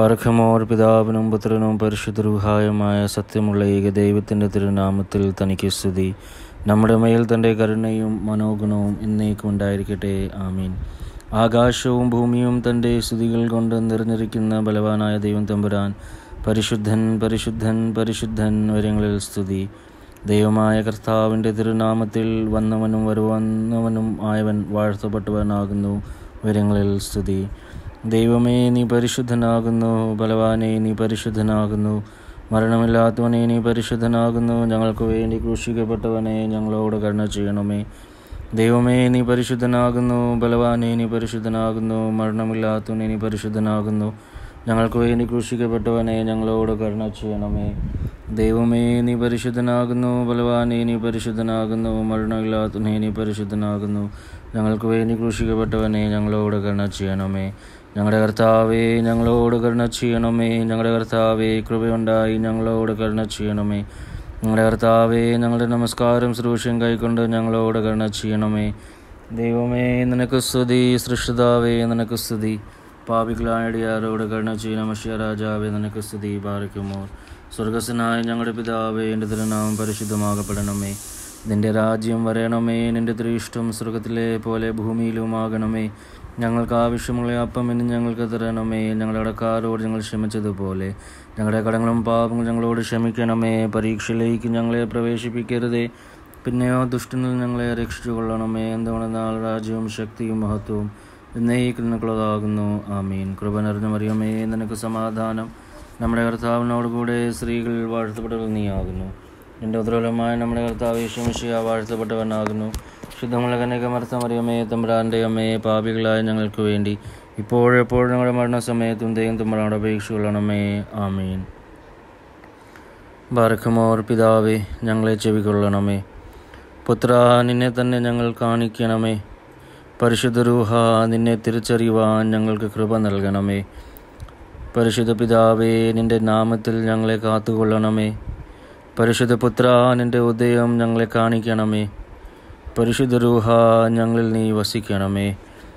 പരഖമോർ പിതാവിനും പുത്രനും പരിശുദ്ധരൂഹായുമായ സത്യമുള്ള ഏകദൈവത്തിൻ്റെ തിരുനാമത്തിൽ തനിക്ക് സ്തുതി നമ്മുടെ മേൽ തൻ്റെ കരുണയും മനോഗുണവും എന്നേക്കും ഉണ്ടായിരിക്കട്ടെ ആമീൻ ആകാശവും ഭൂമിയും തൻ്റെ സ്തുതികൾ കൊണ്ട് നിറഞ്ഞിരിക്കുന്ന ബലവാനായ ദൈവം തമ്പുരാൻ പരിശുദ്ധൻ പരിശുദ്ധൻ പരിശുദ്ധൻ വരങ്ങളിൽ സ്തുതി ദൈവമായ കർത്താവിൻ്റെ തിരുനാമത്തിൽ വന്നവനും വരുവന്നവനും ആയവൻ വാഴ്ത്തപ്പെട്ടവനാകുന്നു വരങ്ങളിൽ സ്തുതി ദൈവമേ നീ പരിശുദ്ധനാകുന്നു ബലവാനെ നീ പരിശുദ്ധനാകുന്നു മരണമില്ലാത്തവനെ നീ പരിശുദ്ധനാകുന്നു ഞങ്ങൾക്ക് വേണ്ടി ക്രൂശിക്കപ്പെട്ടവനെ ഞങ്ങളോട് കരുണ ചെയ്യണമേ ദൈവമേ നീ പരിശുദ്ധനാകുന്നു ബലവാനെ നീ പരിശുദ്ധനാകുന്നു മരണമില്ലാത്തവനെ നീ പരിശുദ്ധനാകുന്നു ഞങ്ങൾക്ക് വേണ്ടി ക്രൂശിക്കപ്പെട്ടവനെ ഞങ്ങളോട് കരുണ ചെയ്യണമേ ദൈവമേ നീ പരിശുദ്ധനാകുന്നു ബലവാനെ നീ പരിശുദ്ധനാകുന്നു മരണമില്ലാത്തവനെ നീ പരിശുദ്ധനാകുന്നു ഞങ്ങൾക്ക് വേണ്ടി ക്രൂശിക്കപ്പെട്ടവനെ ഞങ്ങളോട് കരുണ ചെയ്യണമേ ഞങ്ങളുടെ കർത്താവേ ഞങ്ങളോട് കരുണ ചെയ്യണമേ ഞങ്ങളുടെ കർത്താവേ കൃപയുണ്ടായി ഞങ്ങളോട് കരുണ ചെയ്യണമേ ഞങ്ങളുടെ കർത്താവേ ഞങ്ങളുടെ നമസ്കാരം ശ്രൂഷ്യം കൈക്കൊണ്ട് ഞങ്ങളോട് കരുണ ചെയ്യണമേ ദൈവമേ നിനക്ക് സ്തുതി സൃഷ്ടിതാവേ നിനക്ക് സ്തുതി പാപികളായടിയാരോട് കരുണ ചെയ്യണം രാജാവേ നിനക്ക് സ്തുതി പാറിക്കുമോ സ്വർഗസ്സനായ ഞങ്ങളുടെ പിതാവേ എൻ്റെ തിരുനാമം പരിശുദ്ധമാകപ്പെടണമേ നിന്റെ രാജ്യം വരയണമേ നിന്റെ തിരുഷ്ടം സ്വർഗത്തിലെ പോലെ ഭൂമിയിലുമാകണമേ ഞങ്ങൾക്ക് ആവശ്യമുള്ള അപ്പം ഇന്ന് ഞങ്ങൾക്ക് തരണമേ ഞങ്ങളുടെ അടക്കാരോട് ഞങ്ങൾ ക്ഷമിച്ചതുപോലെ ഞങ്ങളുടെ കടങ്ങളും പാപങ്ങളും ഞങ്ങളോട് ക്ഷമിക്കണമേ പരീക്ഷയിലേക്ക് ഞങ്ങളെ പ്രവേശിപ്പിക്കരുതേ പിന്നെയോ ദുഷ്ടനിൽ ഞങ്ങളെ രക്ഷിച്ചു കൊള്ളണമേ എന്തുകൊണ്ടെന്നാൽ രാജ്യവും ശക്തിയും മഹത്വവും എന്നേക്കുള്ളതാകുന്നു ആമീൻ കൃപ നിറഞ്ഞ മറിയമേ നിനക്ക് സമാധാനം നമ്മുടെ കർത്താവിനോട് കൂടെ സ്ത്രീകൾ വാഴ്ത്തപ്പെട്ടവർ നീയാകുന്നു എൻ്റെ ഉദ്രവലമായ നമ്മുടെ കർത്താവ് യേശുമിശിയ വാഴ്ത്തപ്പെട്ടവനാകുന്നു ശുദ്ധമുള്ള കന്യകമർത്ത മറിയമേ തമ്പ്രാൻ്റെ അമ്മയെ പാപികളായ ഞങ്ങൾക്ക് വേണ്ടി ഇപ്പോഴെപ്പോഴും ഞങ്ങളുടെ മരണസമയത്തും ദൈവം തമ്പ്രാനോട് അപേക്ഷ കൊള്ളണമേ ആമീൻ ബാറഖമോർ പിതാവേ ഞങ്ങളെ ചെവികൊള്ളണമേ പുത്ര നിന്നെ തന്നെ ഞങ്ങൾ കാണിക്കണമേ പരിശുദ്ധ രൂഹ നിന്നെ തിരിച്ചറിയുവാൻ ഞങ്ങൾക്ക് കൃപ നൽകണമേ പരിശുദ്ധ പിതാവേ നിന്റെ നാമത്തിൽ ഞങ്ങളെ കാത്തുകൊള്ളണമേ പരിശുദ്ധ പുത്ര നിന്റെ ഉദയം ഞങ്ങളെ കാണിക്കണമേ പരിശുദ്ധ രൂഹ ഞങ്ങളിൽ നീ വസിക്കണമേ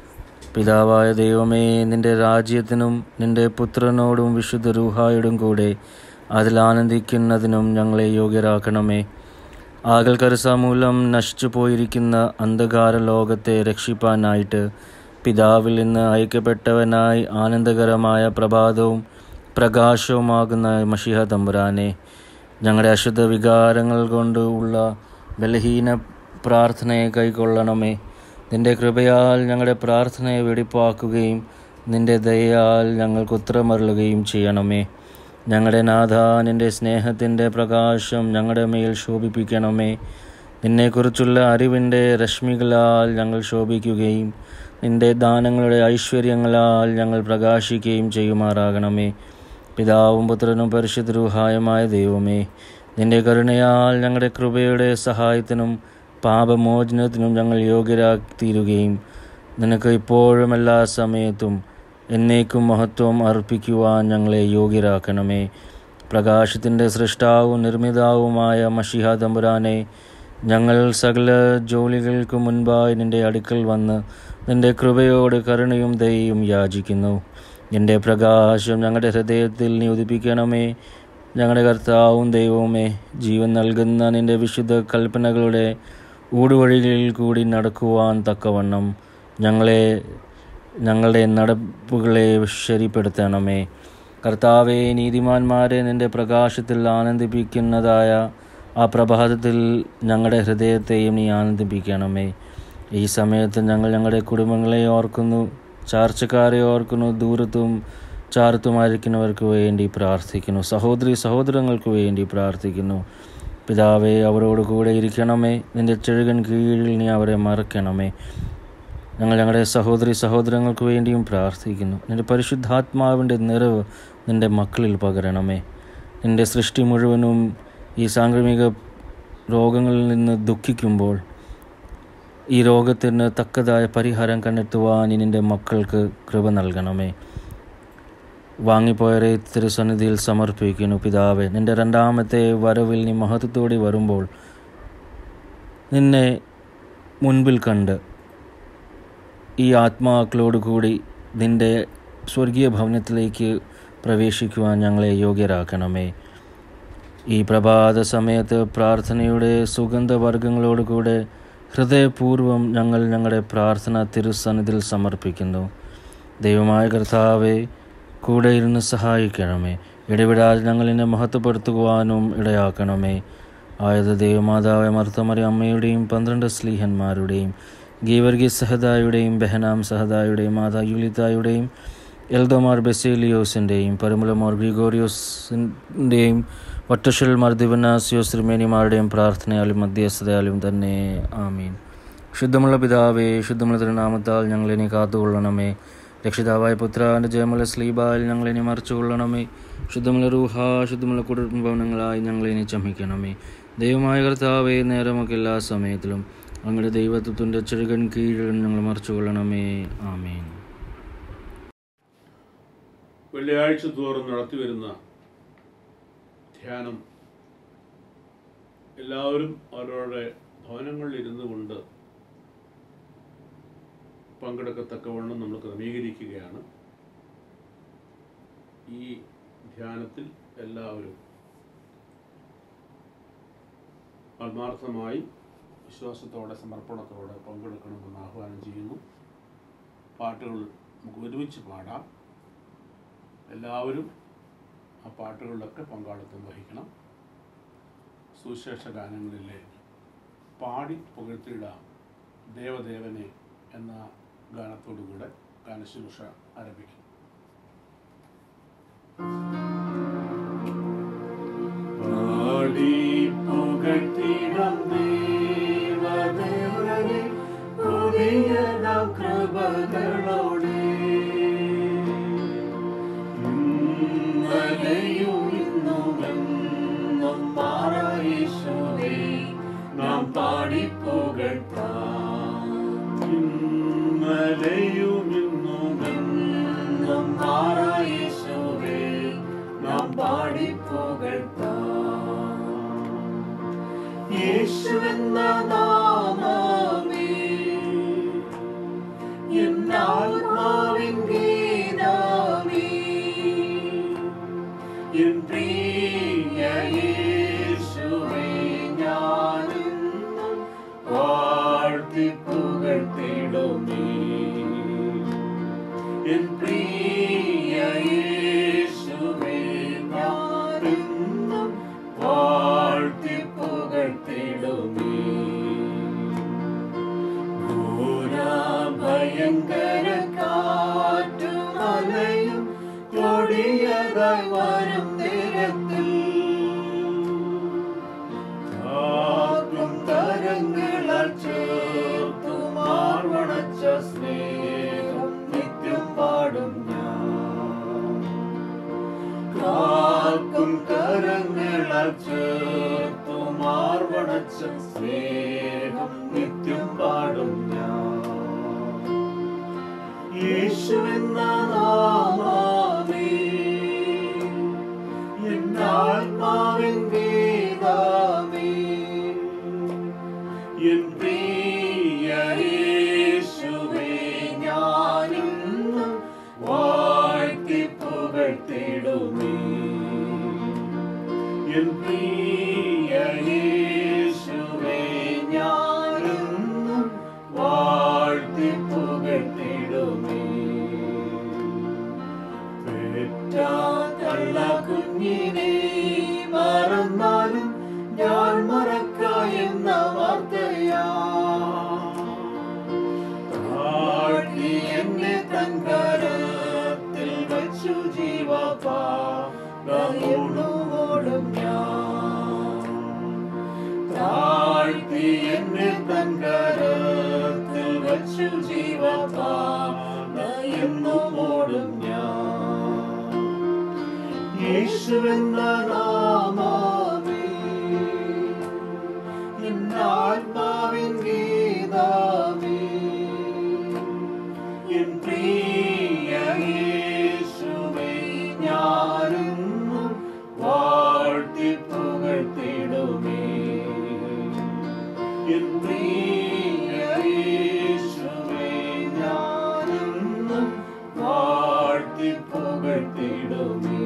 പിതാവായ ദൈവമേ നിന്റെ രാജ്യത്തിനും നിന്റെ പുത്രനോടും വിശുദ്ധ രൂഹായോടും കൂടെ അതിൽ ആനന്ദിക്കുന്നതിനും ഞങ്ങളെ യോഗ്യരാക്കണമേ ആകൽക്കരസ മൂലം നശിച്ചു പോയിരിക്കുന്ന അന്ധകാര ലോകത്തെ രക്ഷിപ്പാനായിട്ട് പിതാവിൽ നിന്ന് ഐക്യപ്പെട്ടവനായി ആനന്ദകരമായ പ്രഭാതവും പ്രകാശവുമാകുന്ന മഷിഹ തമ്പുരാനെ ഞങ്ങളുടെ അശുദ്ധ വികാരങ്ങൾ കൊണ്ട് ഉള്ള ബലഹീന പ്രാർത്ഥനയെ കൈക്കൊള്ളണമേ നിന്റെ കൃപയാൽ ഞങ്ങളുടെ പ്രാർത്ഥനയെ വെടിപ്പാക്കുകയും നിന്റെ ദയയാൽ ഞങ്ങൾക്ക് ഉത്തരമരുളുകയും ചെയ്യണമേ ഞങ്ങളുടെ നാഥ നിന്റെ സ്നേഹത്തിൻ്റെ പ്രകാശം ഞങ്ങളുടെ മേൽ ശോഭിപ്പിക്കണമേ നിന്നെക്കുറിച്ചുള്ള അറിവിൻ്റെ രശ്മികളാൽ ഞങ്ങൾ ശോഭിക്കുകയും നിന്റെ ദാനങ്ങളുടെ ഐശ്വര്യങ്ങളാൽ ഞങ്ങൾ പ്രകാശിക്കുകയും ചെയ്യുമാറാകണമേ പിതാവും പുത്രനും പരിശുദ്ധരൂഹായമായ ദൈവമേ നിന്റെ കരുണയാൽ ഞങ്ങളുടെ കൃപയുടെ സഹായത്തിനും പാപമോചനത്തിനും ഞങ്ങൾ യോഗ്യരാക്കിത്തീരുകയും നിനക്ക് ഇപ്പോഴും എല്ലാ സമയത്തും എന്നേക്കും മഹത്വം അർപ്പിക്കുവാൻ ഞങ്ങളെ യോഗ്യരാക്കണമേ പ്രകാശത്തിൻ്റെ സൃഷ്ടാവും നിർമ്മിതാവുമായ മഷിഹ തമ്പുരാനെ ഞങ്ങൾ സകല ജോലികൾക്ക് മുൻപായി നിന്റെ അടുക്കൽ വന്ന് നിന്റെ കൃപയോട് കരുണയും ദയയും യാചിക്കുന്നു നിന്റെ പ്രകാശം ഞങ്ങളുടെ ഹൃദയത്തിൽ നീ ഉദിപ്പിക്കണമേ ഞങ്ങളുടെ കർത്താവും ദൈവവുമേ ജീവൻ നൽകുന്ന നിന്റെ വിശുദ്ധ കൽപ്പനകളുടെ ഊടുവഴികളിൽ കൂടി നടക്കുവാൻ തക്കവണ്ണം ഞങ്ങളെ ഞങ്ങളുടെ നടപ്പുകളെ ശരിപ്പെടുത്തണമേ കർത്താവെ നീതിമാന്മാരെ നിന്റെ പ്രകാശത്തിൽ ആനന്ദിപ്പിക്കുന്നതായ ആ പ്രഭാതത്തിൽ ഞങ്ങളുടെ ഹൃദയത്തെയും നീ ആനന്ദിപ്പിക്കണമേ ഈ സമയത്ത് ഞങ്ങൾ ഞങ്ങളുടെ കുടുംബങ്ങളെ ഓർക്കുന്നു ചാർച്ചക്കാരെ ഓർക്കുന്നു ദൂരത്തും ചാർത്തുമായിരിക്കുന്നവർക്ക് വേണ്ടി പ്രാർത്ഥിക്കുന്നു സഹോദരി സഹോദരങ്ങൾക്ക് വേണ്ടി പ്രാർത്ഥിക്കുന്നു പിതാവെ അവരോട് കൂടെ ഇരിക്കണമേ നിന്റെ ചെഴുകൻ കീഴിൽ നീ അവരെ മറക്കണമേ ഞങ്ങൾ ഞങ്ങളുടെ സഹോദരി സഹോദരങ്ങൾക്ക് വേണ്ടിയും പ്രാർത്ഥിക്കുന്നു നിന്റെ പരിശുദ്ധാത്മാവിൻ്റെ നിറവ് നിന്റെ മക്കളിൽ പകരണമേ നിന്റെ സൃഷ്ടി മുഴുവനും ഈ സാംക്രമിക രോഗങ്ങളിൽ നിന്ന് ദുഃഖിക്കുമ്പോൾ ഈ രോഗത്തിന് തക്കതായ പരിഹാരം കണ്ടെത്തുവാൻ നിന്റെ മക്കൾക്ക് കൃപ നൽകണമേ വാങ്ങിപ്പോയവരെ തിരുസന്നിധിയിൽ സമർപ്പിക്കുന്നു പിതാവെ നിന്റെ രണ്ടാമത്തെ വരവിൽ നീ മഹത്വത്തോടെ വരുമ്പോൾ നിന്നെ മുൻപിൽ കണ്ട് ഈ ആത്മാക്കളോട് കൂടി നിന്റെ സ്വർഗീയ ഭവനത്തിലേക്ക് പ്രവേശിക്കുവാൻ ഞങ്ങളെ യോഗ്യരാക്കണമേ ഈ പ്രഭാത സമയത്ത് പ്രാർത്ഥനയുടെ സുഗന്ധവർഗങ്ങളോടുകൂടെ ഹൃദയപൂർവ്വം ഞങ്ങൾ ഞങ്ങളുടെ പ്രാർത്ഥന തിരുസന്നിധിയിൽ സമർപ്പിക്കുന്നു ദൈവമായ കർത്താവെ കൂടെ ഇരുന്ന് സഹായിക്കണമേ ഇടവിടാതെ ഞങ്ങളിനെ മഹത്വപ്പെടുത്തുവാനും ഇടയാക്കണമേ ആയത് ദൈവമാതാവ് മർത്തമറി അമ്മയുടെയും പന്ത്രണ്ട് സ്ലീഹന്മാരുടെയും ഗീവർഗി സഹദായുടെയും ബെഹനാം സഹദായുടെയും മാതാ യുലിതായുടെയും എൽദോമാർ ബെസേലിയോസിൻ്റെയും പരുമലമോർ ഗ്രിഗോറിയോസിൻ്റെയും വട്ടഷൽ മാർ ദിവനാസിയോസ് തിരുമേനിമാരുടെയും പ്രാർത്ഥനയാലും മധ്യസ്ഥതയാലും തന്നെ ആമീൻ ശുദ്ധമുള്ള പിതാവേ ശുദ്ധമുള്ള തിരുനാമത്താൽ ഞങ്ങളിനി കാത്തുകൊള്ളണമേ രക്ഷിതാവായ പുത്രാന്റെ ജയമല സ്ലീബായിൽ ഞങ്ങളിനി മറിച്ചുകൊള്ളണമേ ശുദ്ധമുള്ള റൂഹ ശുദ്ധമുള്ള കുടുംബഭവനങ്ങളായി ഞങ്ങളിനി ചമിക്കണമേ ദൈവമായ കർത്താവേ നേരമൊക്കെ എല്ലാ സമയത്തിലും അങ്ങയുടെ ദൈവത്വത്തിൻ്റെ ചെറുകൻ കീഴിൽ ഞങ്ങൾ മറിച്ചുകൊള്ളണമേ ആമീൻ വെള്ളിയാഴ്ച തോറും നടത്തിവരുന്ന ധ്യാനം എല്ലാവരും അവരവരുടെ ഭവനങ്ങളിൽ ഇരുന്നു കൊണ്ട് പങ്കെടുക്കത്തക്കവണ്ണം നമ്മൾ ക്രമീകരിക്കുകയാണ് ഈ ധ്യാനത്തിൽ എല്ലാവരും ആത്മാർത്ഥമായി വിശ്വാസത്തോടെ സമർപ്പണത്തോടെ പങ്കെടുക്കണമെന്ന് ആഹ്വാനം ചെയ്യുന്നു പാട്ടുകൾ നമുക്ക് ഒരുമിച്ച് പാടാം എല്ലാവരും ആ പാട്ടുകളിലൊക്കെ പങ്കാളിത്തം വഹിക്കണം സുവിശേഷ ഗാനങ്ങളിലെ പാടി പുകഴ്ത്തിയിടാം ദേവദേവനെ എന്ന ഗാനത്തോടുകൂടെ ഗാനശുശ്രൂഷ ആരംഭിക്കും പാടി പുകഴ്ത്തിടാം ദേവദേവനെ പുതിയതാം കൃപകളോടെ ഇന്നലെയും ഇന്നുമെന്നും മാറായേശുവേ നാം പാടിപ്പുകഴ്ത്താം ഇന്നലെയും ഇന്നുമെന്നും മാറായേശുവേ നാം പാടിപ്പുകഴ്ത്താം യേശുവെന്ന നാമമേ എന്നാത്മാവിൻ ഗീതമേ എൻ പ്രിയ യേശുവേ ഞാനെന്നും വാഴ്ത്തി പുകഴ്ത്തിടുമേ എൻ പ്രിയ യേശുവേ ഞാനെന്നും വാഴ്ത്തി പുകഴ്ത്തിടുമേ ഘോര ഭയങ്കര കാറ്റുമലയും കൊടിയതായി വരും നേരത്തിൽ കാക്കും തരങ്ങളാൽ ചേർത്തു മാർവണച്ച സ്നേഹം നിത്യം പാടും ഞാൻ കാക്കും കരങ്ങളാൽ ചേർത്തു മാർവണച്ച സ്നേഹം നിത്യം പാടും ഞാൻ യേശുവെന്ന നാമമേ എന്നാത്മാവിൻ ഗീതമേ എൻ പ്രിയ യേശുവേ ഞാനിന്നും വാഴ്ത്തി പുകഴ്ത്തിടുമേ എൻ പ്രിയ യേശുവേ ഞാനിന്നും വാഴ്ത്തി പുകഴ്ത്തിടുമേ പെറ്റ തള്ള കുഞ്ഞിനെ മറന്നാലും ഞാൻ മറക്ക എന്ന വാർത്തയാ താഴ്ത്തി എന്നെ തങ്കരത്തിൽ വച്ചു ജീവോടും ഞാൻ താഴ്ത്തി എന്നെ തങ്കരത്തിൽ വച്ചു ജീവെന്നും ഓടും ഞാൻ യേശുവെന്ന നാമമേ എന്നാത്മാവിൻ ഗീതമേ എൻ പ്രിയ യേശുവേ ഞാനെന്നും വാഴ്ത്തി പുകഴ്ത്തിടുമേ എൻ പ്രിയ യേശുവേ ഞാനെന്നും വാഴ്ത്തി പുകഴ്ത്തിടുമേ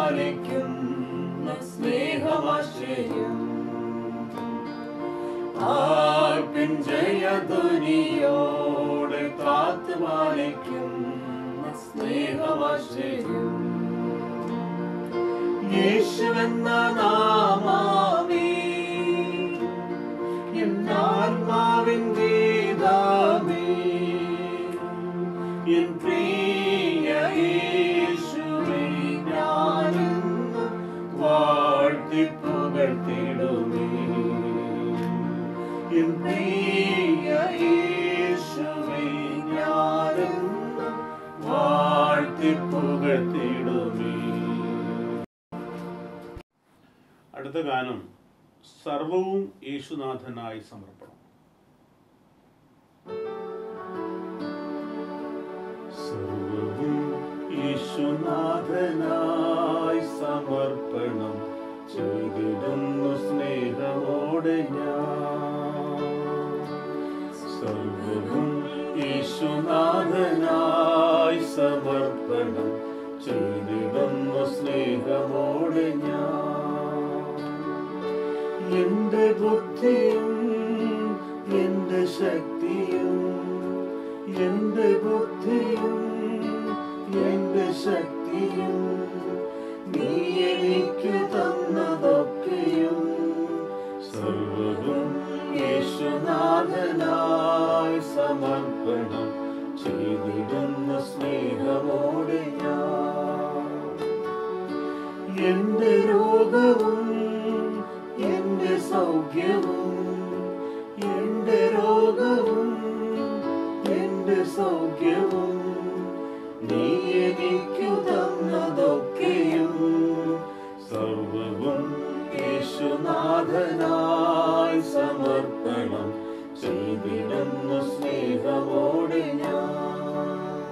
പാലിക്കുന്ന സ്നേഹമാശ്രയം ആർപ്പിൻ ജയധ്വനിയോടെ കാത്തു പാലിക്കുന്ന സ്നേഹമാശ്രയം യേശുവെന്ന നാമാവേ എന്നാത്മാവിൻ ഗീതാമേ എൻ പ്രിയ യേശുവേ ഞാനെന്നും വാഴ്ത്തി പുകഴ്ത്തിടുമേ എൻ പ്രിയ യേശുവേ ഞാനെന്നും വാഴ്ത്തി പുകഴ്ത്തിടുമേ അടുത്ത ഗാനം സർവവും യേശുനാഥനായി സമർപ്പണം സർവവും യേശുനാഥനായി സമർപ്പണം ചെയ്തിടുന്നു സ്നേഹമോടെ ഞാൻ സർവവും യേശുനാഥനായി സമർപ്പണം ചെയ്തിടുന്നു സ്നേഹമോടെ ഞാൻ എന്റെ ബുദ്ധിയും എന്റെ ശക്തിയും എന്റെ ബുദ്ധിയും എന്റെ ശക്തിയും നീ എനിക്ക് തന്നതൊക്കെയും സർവവും യേശുനാഥനായി സമർപ്പണം ചെയ്തിടുന്ന സ്നേഹമോടെ ഞാൻ എന്റെ രോഗവും എന്റെ സൗഖ്യവും എന്റെ രോഗവും എന്റെ സൗഖ്യവും നീ എനിക്കു തന്നതൊക്കെയും സർവവും യേശുനാഥനായി സമർപ്പണം ചെയ്തിടുന്നു സ്നേഹമോടെ ഞാൻ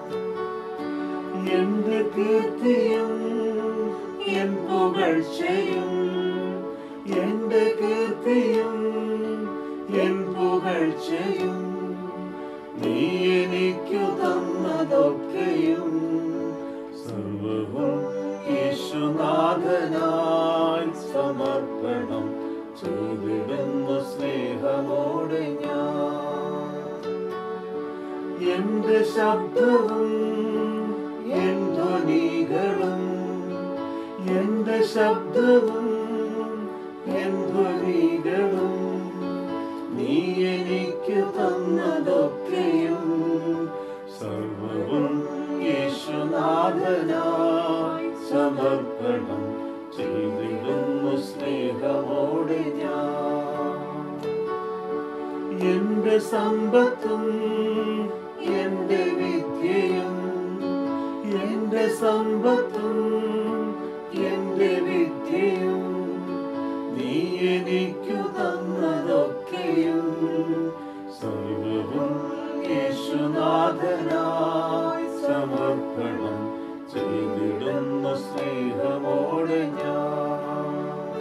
എന്റെ കീർത്തിയും എൻ പുകഴ്ചയും എന്റെ കീർത്തിയും എൻ പുകഴ്ചയും നീ എനിക്കു തന്നതൊക്കെയും സർവവും യേശുനാഥനായി സമർപ്പണം ചെയ്തിടുന്നു സ്നേഹമോടെ ഞാൻ എന്റെ ശബ്ദവും എൻ ധ്വനികളും എന്റെ ശബ്ദവും എൻ ധ്വനികളും നീ എനിക്ക് തന്നതൊക്കെയും സർവവും യേശുനാഥനായി സമർപ്പണം ചെയ്തിടുന്നു സ്നേഹമോടെ ഞാൻ എന്റെ സമ്പത്തും എന്റെ വിദ്യയും എന്റെ സമ്പത്തും എന്റെ വിദ്യയും നീ എനിക്കു തന്നതൊക്കെയും സർവവും യേശുനാഥനായി സമർപ്പണം ചെയ്തിടുന്നു സ്നേഹമോടെ ഞാൻ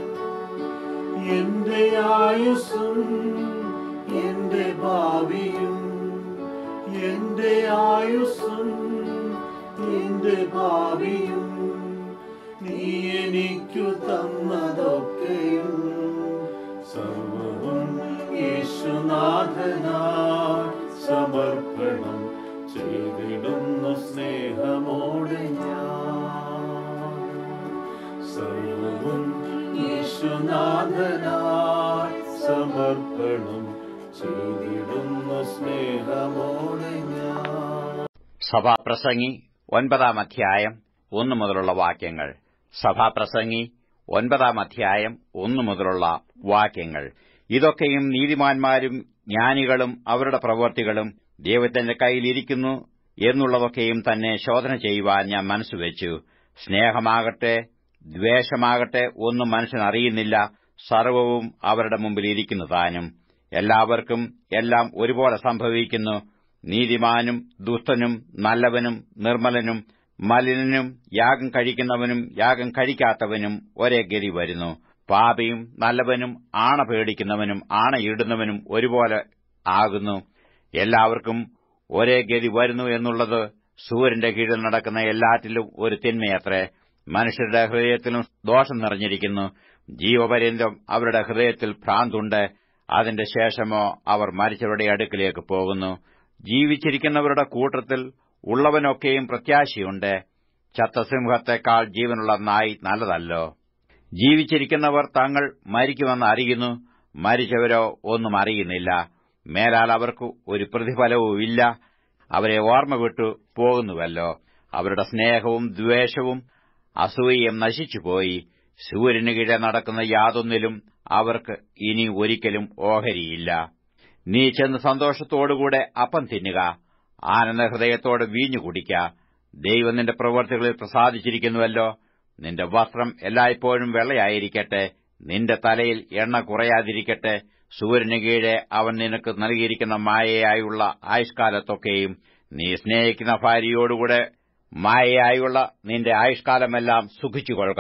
എന്റെ ആയുസ്സും എന്റെ ഭാവിയും എന്റെ ആയുസ്സും എന്റെ ഭാവിയും നീ എനിക്കു തന്നതൊക്കെയും സർവവും യേശുനാഥനായി സമർപ്പണം ചെയ്തിടുന്നു സ്നേഹമോടെ ഞാൻ സർവവും യേശുനാഥനായി സമർപ്പണം ചെയ്തിടുന്നു സ്നേഹമോടെ ഞാൻ സഭാപ്രസംഗി ഒൻപതാം അധ്യായം ഒന്നു മുതലുള്ള വാക്യങ്ങൾ സഭാപ്രസംഗി ഒൻപതാം അധ്യായം ഒന്നു മുതലുള്ള വാക്യങ്ങൾ ഇതൊക്കെയും നീതിമാന്മാരും ജ്ഞാനികളും അവരുടെ പ്രവൃത്തികളും ദൈവത്തിന്റെ കയ്യിലിരിക്കുന്നു എന്നുള്ളതൊക്കെയും തന്നെ ശോധന ചെയ്യുവാൻ ഞാൻ മനസ്സുവെച്ചു സ്നേഹമാകട്ടെ ദ്വേഷമാകട്ടെ ഒന്നും മനുഷ്യനറിയുന്നില്ല സർവവും അവരുടെ മുമ്പിൽ ഇരിക്കുന്നു താനും എല്ലാവർക്കും എല്ലാം ഒരുപോലെ സംഭവിക്കുന്നു നീതിമാനും ദുഷ്ടനും നല്ലവനും നിർമ്മലനും മലിനനും യാഗം കഴിക്കുന്നവനും യാഗം കഴിക്കാത്തവനും ഒരേ ഗതി വരുന്നു പാപിയും നല്ലവനും ആണ പേടിക്കുന്നവനും ആണയിടുന്നവനും ഒരുപോലെ ആകുന്നു എല്ലാവർക്കും ഒരേ ഗതി വരുന്നു എന്നുള്ളത് സൂര്യന്റെ കീഴിൽ നടക്കുന്ന എല്ലാറ്റിലും ഒരു തിന്മയത്രേ മനുഷ്യരുടെ ഹൃദയത്തിലും ദോഷം നിറഞ്ഞിരിക്കുന്നു ജീവപര്യന്തം അവരുടെ ഹൃദയത്തിൽ ഭ്രാന്തുണ്ട് അതിന്റെ ശേഷമോ അവർ മരിച്ചവരുടെ അടുക്കിലേക്ക് പോകുന്നു ജീവിച്ചിരിക്കുന്നവരുടെ കൂട്ടത്തിൽ ഉള്ളവനൊക്കെയും പ്രത്യാശയുണ്ട് ചത്തസിംഹത്തെക്കാൾ ജീവനുള്ള നായി നല്ലതല്ലോ ജീവിച്ചിരിക്കുന്നവർ തങ്ങൾ മരിക്കുമെന്ന് അറിയുന്നു മരിച്ചവരോ ഒന്നും അറിയുന്നില്ല മേലാൽ അവർക്ക് ഒരു പ്രതിഫലവുമില്ല അവരെ ഓർമ്മ വിട്ടു പോകുന്നുവല്ലോ അവരുടെ സ്നേഹവും ദ്വേഷവും അസൂയയും നശിച്ചുപോയി സൂര്യന് കീഴെ നടക്കുന്ന യാതൊന്നിലും അവർക്ക് ഇനി ഒരിക്കലും ഓഹരിയില്ല നീ ചെന്ന് സന്തോഷത്തോടുകൂടെ അപ്പം തിന്നുക ആനന്ദ ഹൃദയത്തോടെ വീഞ്ഞു കുടിക്ക ദൈവം നിന്റെ പ്രവൃത്തികളിൽ പ്രസാദിച്ചിരിക്കുന്നുവല്ലോ നിന്റെ വസ്ത്രം എല്ലായ്പ്പോഴും വെള്ളയായിരിക്കട്ടെ നിന്റെ തലയിൽ എണ്ണ കുറയാതിരിക്കട്ടെ സൂര്യന് കീഴെ അവൻ നിനക്ക് നൽകിയിരിക്കുന്ന മായയായുള്ള ആയുഷ്കാലത്തൊക്കെയും നീ സ്നേഹിക്കുന്ന ഭാര്യയോടുകൂടെ മായയായുള്ള നിന്റെ ആയുഷ്കാലമെല്ലാം സുഖിച്ചുകൊള്ളുക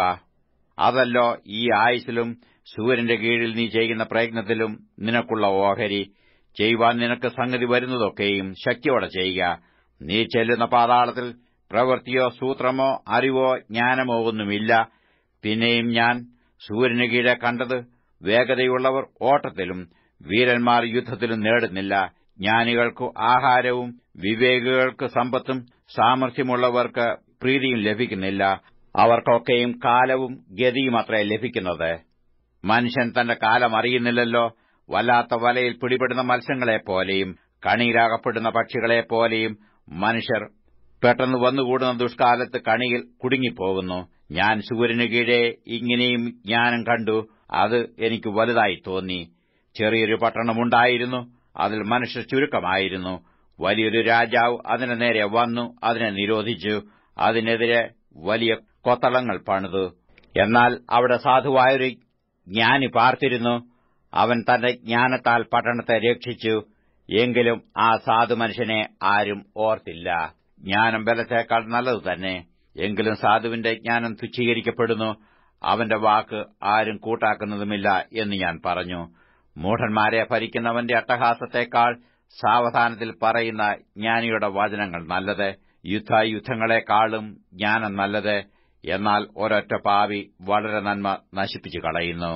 അതല്ലോ ഈ ആയുസിലും സൂര്യന്റെ കീഴിൽ നീ ചെയ്യുന്ന പ്രയത്നത്തിലും നിനക്കുള്ള ഓഹരി ചെയ്യുവാൻ നിനക്ക് സംഗതി വരുന്നതൊക്കെയും ശക്തിയോടെ ചെയ്യുക നീ ചെല്ലുന്ന പാതാളത്തിൽ പ്രവൃത്തിയോ സൂത്രമോ അറിവോ ജ്ഞാനമോ ഒന്നുമില്ല പിന്നെയും ഞാൻ സൂര്യന് കീഴെ കണ്ടത് വേഗതയുള്ളവർ ഓട്ടത്തിലും വീരന്മാർ യുദ്ധത്തിലും നേടുന്നില്ല ജ്ഞാനികൾക്കു ആഹാരവും വിവേകികൾക്ക് സമ്പത്തും സാമർഥ്യമുള്ളവർക്ക് പ്രീതിയും ലഭിക്കുന്നില്ല അവർക്കൊക്കെയും കാലവും ഗതിയുമത്രേ ലഭിക്കുന്നത് മനുഷ്യൻ തന്റെ കാലം അറിയുന്നില്ലല്ലോ വല്ലാത്ത വലയിൽ പിടിപെടുന്ന മത്സ്യങ്ങളെപ്പോലെയും കണിയിലാകപ്പെടുന്ന പക്ഷികളെപ്പോലെയും മനുഷ്യർ പെട്ടെന്ന് വന്നുകൂടുന്ന ദുഷ്കാലത്ത് കണിയിൽ കുടുങ്ങിപ്പോകുന്നു ഞാൻ സൂര്യന് കീഴെ ഇങ്ങനെയും ജ്ഞാനം കണ്ടു അത് എനിക്ക് വലുതായി തോന്നി ചെറിയൊരു പട്ടണമുണ്ടായിരുന്നു അതിൽ മനുഷ്യർ ചുരുക്കമായിരുന്നു വലിയൊരു രാജാവ് അതിന്റെ നേരെ വന്നു അതിനെ നിരോധിച്ചു അതിനെതിരെ വലിയ കൊത്തളങ്ങൾ പണിതു എന്നാൽ അവിടെ സാധുവായൊരു ജ്ഞാനി പാർത്തിരുന്നു അവൻ തന്റെ ജ്ഞാനത്താൽ പട്ടണത്തെ രക്ഷിച്ചു എങ്കിലും ആ സാധു മനുഷ്യനെ ആരും ഓർത്തില്ല ജ്ഞാനം ബലത്തേക്കാൾ നല്ലതു തന്നെ എങ്കിലും സാധുവിന്റെ ജ്ഞാനം തുച്ഛീകരിക്കപ്പെടുന്നു അവന്റെ വാക്ക് ആരും കൂട്ടാക്കുന്നതുമില്ല എന്ന് ഞാൻ പറഞ്ഞു മൂഢന്മാരെ ഭരിക്കുന്നവന്റെ അട്ടഹാസത്തെക്കാൾ സാവധാനത്തിൽ പറയുന്ന ജ്ഞാനിയുടെ വചനങ്ങൾ നല്ലത് യുദ്ധായുദ്ധങ്ങളെക്കാളും ജ്ഞാനം നല്ലത് എന്നാൽ ഒരൊറ്റ പാവി വളരെ നന്മ നശിപ്പിച്ചു കളയുന്നു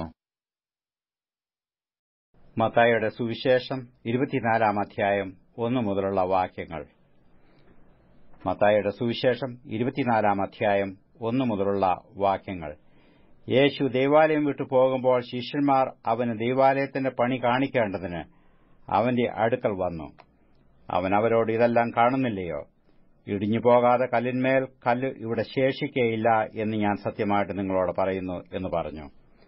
മത്തായുടെ സുവിശേഷം ഇരുപത്തിനാലാം അധ്യായം ഒന്നു മുതലുള്ള വാക്യങ്ങൾ മത്തായുടെ സുവിശേഷം ഇരുപത്തിനാലാം അധ്യായം ഒന്നു മുതലുള്ള വാക്യങ്ങൾ യേശു ദേവാലയം വിട്ടു പോകുമ്പോൾ ശിഷ്യന്മാർ അവന് ദേവാലയത്തിന്റെ പണി കാണിക്കേണ്ടതിന് അവന്റെ അടുക്കൽ വന്നു അവൻ അവരോട് ഇതെല്ലാം കാണുന്നില്ലയോ ഇടിഞ്ഞു പോകാതെ കല്ലിന്മേൽ കല്ല് ഇവിടെ ശേഷിക്കയില്ല എന്ന് ഞാൻ സത്യമായിട്ട് നിങ്ങളോട് പറയുന്നു എന്ന് പറഞ്ഞു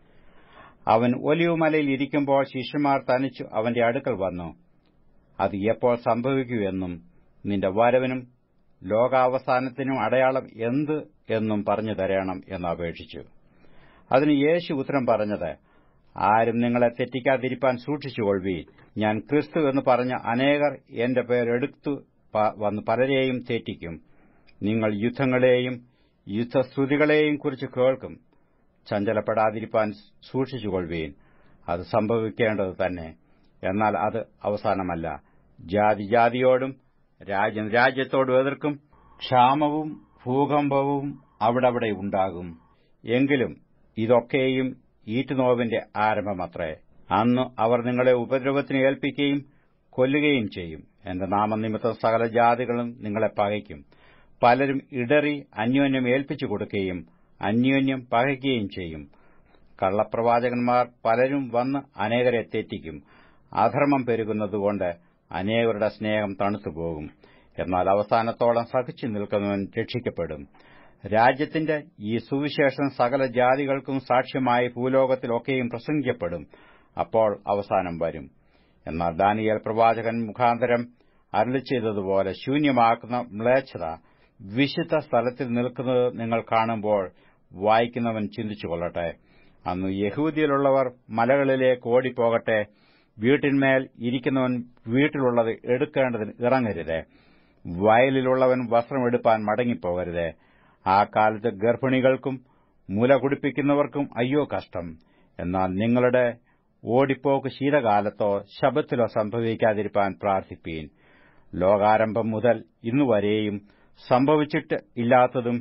അവൻ ഒലിവുമലയിൽ ഇരിക്കുമ്പോൾ ശിഷ്യന്മാർ തനിച്ചു അവന്റെ അടുക്കൽ വന്നു അത് എപ്പോൾ സംഭവിക്കുമെന്നും നിന്റെ വരവിനും ലോകാവസാനത്തിനും അടയാളം എന്ത് എന്നും പറഞ്ഞു തരണം എന്ന് അപേക്ഷിച്ചു അതിന് യേശു ഉത്തരം പറഞ്ഞത് ആരും നിങ്ങളെ തെറ്റിക്കാതിരിപ്പാൻ സൂക്ഷിച്ചുകൊള്ളി ഞാൻ ക്രിസ്തു എന്ന് പറഞ്ഞ അനേകർ എന്റെ പേരെടുത്തു വന്ന് പലരെയും തെറ്റിക്കും നിങ്ങൾ യുദ്ധങ്ങളെയും യുദ്ധശ്രുതികളെയും കുറിച്ച് കേൾക്കും ചഞ്ചലപ്പെടാതിരിപ്പാൻ സൂക്ഷിച്ചുകൊള്ളുവീൻ അത് സംഭവിക്കേണ്ടത് തന്നെ എന്നാൽ അത് അവസാനമല്ല ജാതി ജാതിയോടും രാജ്യം രാജ്യത്തോടും എതിർക്കും ക്ഷാമവും ഭൂകമ്പവും അവിടവിടെ ഉണ്ടാകും എങ്കിലും ഇതൊക്കെയും ഈറ്റുനോവിന്റെ ആരംഭമത്രേ അന്ന് അവർ നിങ്ങളെ ഉപദ്രവത്തിന് ഏൽപ്പിക്കുകയും കൊല്ലുകയും ചെയ്യും എന്റെ നാമനിമിത്തം സകല ജാതികളും നിങ്ങളെ പകയ്ക്കും പലരും ഇടറി അന്യോന്യം ഏൽപ്പിച്ചു കൊടുക്കുകയും അന്യോന്യം പകയ്ക്കുകയും ചെയ്യും കള്ളപ്രവാചകന്മാർ പലരും വന്ന് അനേകരെ തെറ്റിക്കും അധർമ്മം പെരുകുന്നതുകൊണ്ട് അനേകരുടെ സ്നേഹം തണുത്തുപോകും എന്നാൽ അവസാനത്തോളം സഹിച്ചു നിൽക്കുന്നവൻ രക്ഷിക്കപ്പെടും രാജ്യത്തിന്റെ ഈ സുവിശേഷം സകല ജാതികൾക്കും സാക്ഷ്യമായി ഭൂലോകത്തിലൊക്കെയും പ്രസംഗിക്കപ്പെടും അപ്പോൾ അവസാനം വരും എന്നാൽ ദാനിയേൽ പ്രവാചകൻ മുഖാന്തരം അരളി ചെയ്തതുപോലെ ശൂന്യമാക്കുന്ന മ്ലേച്ഛത വിശുദ്ധ സ്ഥലത്തിൽ നിൽക്കുന്നത് നിങ്ങൾ കാണുമ്പോൾ വായിക്കുന്നവൻ ചിന്തിച്ചുകൊള്ളട്ടെ അന്ന് യഹൂദിയിലുള്ളവർ മലകളിലേക്ക് ഓടിപ്പോകട്ടെ വീട്ടിന്മേൽ ഇരിക്കുന്നവൻ വീട്ടിലുള്ളത് എടുക്കേണ്ടതിന് ഇറങ്ങരുത് വയലിലുള്ളവൻ വസ്ത്രമെടുപ്പാൻ മടങ്ങിപ്പോകരുത് ആ കാലത്ത് ഗർഭിണികൾക്കും മുല കുടിപ്പിക്കുന്നവർക്കും അയ്യോ കഷ്ടം എന്നാൽ നിങ്ങളുടെ ഓടിപ്പോക്ക് ശീതകാലത്തോ ശബത്തിലോ സംഭവിക്കാതിരിപ്പാൻ പ്രാർത്ഥിപ്പീൻ ലോകാരംഭം മുതൽ ഇന്നുവരെയും സംഭവിച്ചിട്ട് ഇല്ലാത്തതും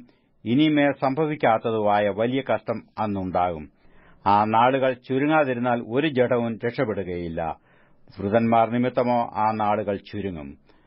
ഇനിമേൽ സംഭവിക്കാത്തതുമായ വലിയ കഷ്ടം അന്നുണ്ടാകും ആ നാളുകൾ ചുരുങ്ങാതിരുന്നാൽ ഒരു ജഡവും രക്ഷപ്പെടുകയില്ല വൃതന്മാർ നിമിത്തമോ ആ നാളുകൾ ചുരുങ്ങും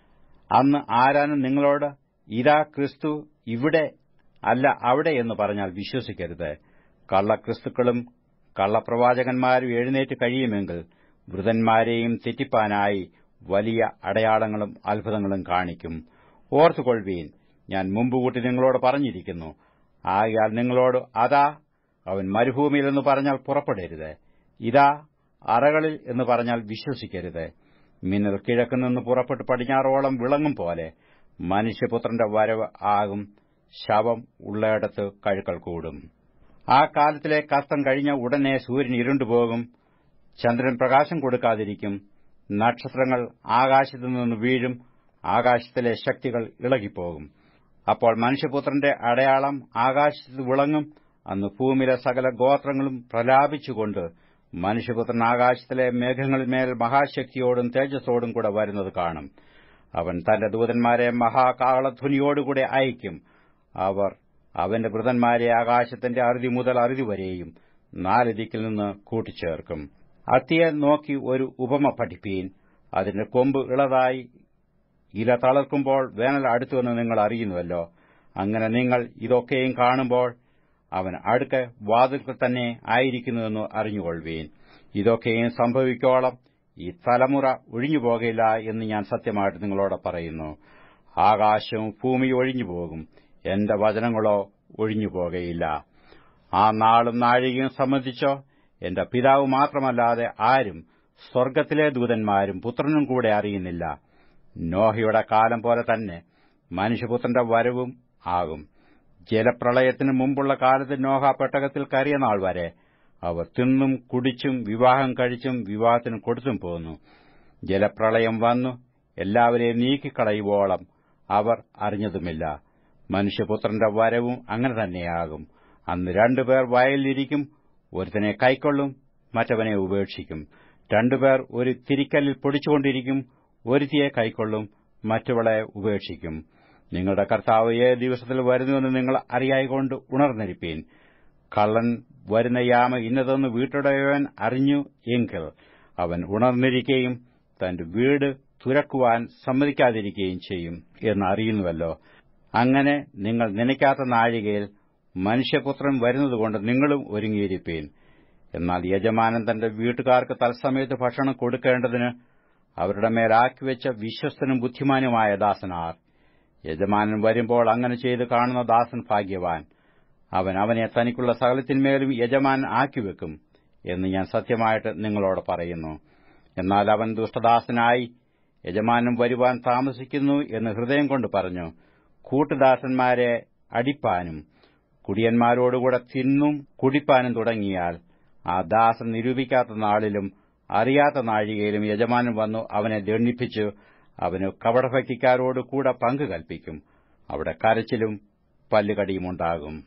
അന്ന് ആരാനും നിങ്ങളോട് ഇതാ ക്രിസ്തു ഇവിടെ അല്ല അവിടെ എന്ന് പറഞ്ഞാൽ വിശ്വസിക്കരുത് കള്ളക്രിസ്തുക്കളും കള്ളപ്രവാചകന്മാരും എഴുന്നേറ്റ് കഴിയുമെങ്കിൽ വൃതന്മാരെയും തെറ്റിപ്പാനായി വലിയ അടയാളങ്ങളും അത്ഭുതങ്ങളും കാണിക്കും ഓർത്തുകൊള്ളുവീൻ ഞാൻ മുമ്പുകൂട്ടി നിങ്ങളോട് പറഞ്ഞിരിക്കുന്നു ആകയാൽ നിങ്ങളോട് അതാ അവൻ മരുഭൂമിയിൽ എന്ന് പറഞ്ഞാൽ പുറപ്പെടരുത് ഇതാ അറകളിൽ എന്ന് പറഞ്ഞാൽ വിശ്വസിക്കരുത് മിന്നൽ കിഴക്കുനിന്ന് പുറപ്പെട്ട് പടിഞ്ഞാറോളം വിളങ്ങും പോലെ മനുഷ്യപുത്രന്റെ വരവ് ആകും ശവം ഉള്ളയിടത്ത് കഴുക്കൾ കൂടും ആ കാലത്തിലെ കഷ്ടം കഴിഞ്ഞ ഉടനെ സൂര്യൻ ഇരുണ്ടുപോകും ചന്ദ്രൻ പ്രകാശം കൊടുക്കാതിരിക്കും നക്ഷത്രങ്ങൾ ആകാശത്തു നിന്ന് വീഴും ആകാശത്തിലെ ശക്തികൾ ഇളകിപ്പോകും അപ്പോൾ മനുഷ്യപുത്രന്റെ അടയാളം ആകാശത്ത് വിളങ്ങും അന്ന് ഭൂമിയിലെ സകല ഗോത്രങ്ങളും പ്രലാപിച്ചുകൊണ്ട് മനുഷ്യപുത്രൻ ആകാശത്തിലെ മേഘങ്ങളിന്മേൽ മഹാശക്തിയോടും തേജസ്സോടും കൂടെ വരുന്നത് കാണും അവൻ തന്റെ ദൂതന്മാരെ മഹാകാളധ്വനിയോടുകൂടെ അയക്കും അവർ അവന്റെ വൃതന്മാരെ ആകാശത്തിന്റെ അറുതി മുതൽ അറുതി വരെയും നാല് ദിക്കിൽ നിന്ന് കൂട്ടിച്ചേർക്കും അത്തിയെ നോക്കി ഒരു ഉപമ പഠിപ്പീൻ അതിന്റെ കൊമ്പ് ഇളതായി ഇല തളർക്കുമ്പോൾ വേനൽ അടുത്തുവെന്ന് നിങ്ങൾ അറിയുന്നുവല്ലോ അങ്ങനെ നിങ്ങൾ ഇതൊക്കെയും കാണുമ്പോൾ അവൻ അടുക്ക വാതിൽക്കൽ തന്നെ ആയിരിക്കുന്നുവെന്ന് അറിഞ്ഞുകൊള്ളുവീൻ ഇതൊക്കെയും സംഭവിക്കോളം ഈ തലമുറ ഒഴിഞ്ഞുപോകില്ല എന്ന് ഞാൻ സത്യമായിട്ട് നിങ്ങളോട് പറയുന്നു ആകാശവും ഭൂമിയും ഒഴിഞ്ഞുപോകും എന്റെ വചനങ്ങളോ ഒഴിഞ്ഞുപോകയില്ല ആ നാളും നാഴികയും സംബന്ധിച്ചോ എന്റെ പിതാവ് മാത്രമല്ലാതെ ആരും സ്വർഗ്ഗത്തിലെ ദൂതന്മാരും പുത്രനും കൂടെ അറിയുന്നില്ല നോഹയുടെ കാലം പോലെ തന്നെ മനുഷ്യപുത്രന്റെ വരവും ആകും ജലപ്രളയത്തിന് മുമ്പുള്ള കാലത്ത് നോഹ പെട്ടകത്തിൽ കയറിയ നാൾ വരെ അവർ തിന്നും കുടിച്ചും വിവാഹം കഴിച്ചും വിവാഹത്തിന് കൊടുത്തും പോന്നു ജലപ്രളയം വന്നു എല്ലാവരെയും നീക്കിക്കളയുവോളം അവർ അറിഞ്ഞതുമില്ല മനുഷ്യപുത്രന്റെ വരവും അങ്ങനെ തന്നെയാകും അന്ന് രണ്ടുപേർ വയലിലിരിക്കും ഒരുത്തനെ കൈക്കൊള്ളും മറ്റവനെ ഉപേക്ഷിക്കും രണ്ടുപേർ ഒരു തിരിക്കല്ലിൽ പൊടിച്ചുകൊണ്ടിരിക്കും ഒരുത്തിയെ കൈക്കൊള്ളും മറ്റവളെ ഉപേക്ഷിക്കും നിങ്ങളുടെ കർത്താവ് ഏത് ദിവസത്തിൽ വരുന്നുവെന്ന് നിങ്ങൾ അറിയായിക്കൊണ്ട് ഉണർന്നിരിപ്പീൻ കള്ളൻ വരുന്ന യാമ ഇന്നതെന്ന് വീട്ടുടയവൻ അറിഞ്ഞു എങ്കിൽ അവൻ ഉണർന്നിരിക്കുകയും തന്റെ വീട് തുരക്കുവാൻ സമ്മതിക്കാതിരിക്കുകയും ചെയ്യും എന്ന് അറിയുന്നുവല്ലോ അങ്ങനെ നിങ്ങൾ നനയ്ക്കാത്ത നാഴികയിൽ മനുഷ്യപുത്രൻ വരുന്നതുകൊണ്ട് നിങ്ങളും ഒരുങ്ങിയിരിപ്പീൻ എന്നാൽ യജമാനൻ തന്റെ വീട്ടുകാർക്ക് തത്സമയത്ത് ഭക്ഷണം കൊടുക്കേണ്ടതിന് അവരുടെ മേലാക്കിവെച്ച വിശ്വസ്തനും ബുദ്ധിമാനുമായ ദാസനാർ യജമാനൻ വരുമ്പോൾ അങ്ങനെ ചെയ്ത് കാണുന്ന ദാസൻ ഭാഗ്യവാൻ അവൻ അവനെ തനിക്കുള്ള സകലത്തിന്മേലും യജമാൻ ആക്കിവെക്കും എന്ന് ഞാൻ സത്യമായിട്ട് നിങ്ങളോട് പറയുന്നു എന്നാൽ അവൻ ദുഷ്ടദാസനായി യജമാനും വരുവാൻ താമസിക്കുന്നു എന്ന് ഹൃദയം കൊണ്ട് പറഞ്ഞു കൂട്ടുദാസന്മാരെ അടിപ്പാനും കുടിയന്മാരോടുകൂടെ തിന്നും കുടിപ്പാനും തുടങ്ങിയാൽ ആ ദാസൻ നിരൂപിക്കാത്ത നാളിലും അറിയാത്ത നാഴികയിലും യജമാനൻ വന്നു അവനെ ദണ്ഡിപ്പിച്ചു അവന് കപടഭക്തിക്കാരോട് കൂടെ പങ്കു കൽപ്പിക്കും അവിടെ കരച്ചിലും പല്ലുകടിയുമുണ്ടാകും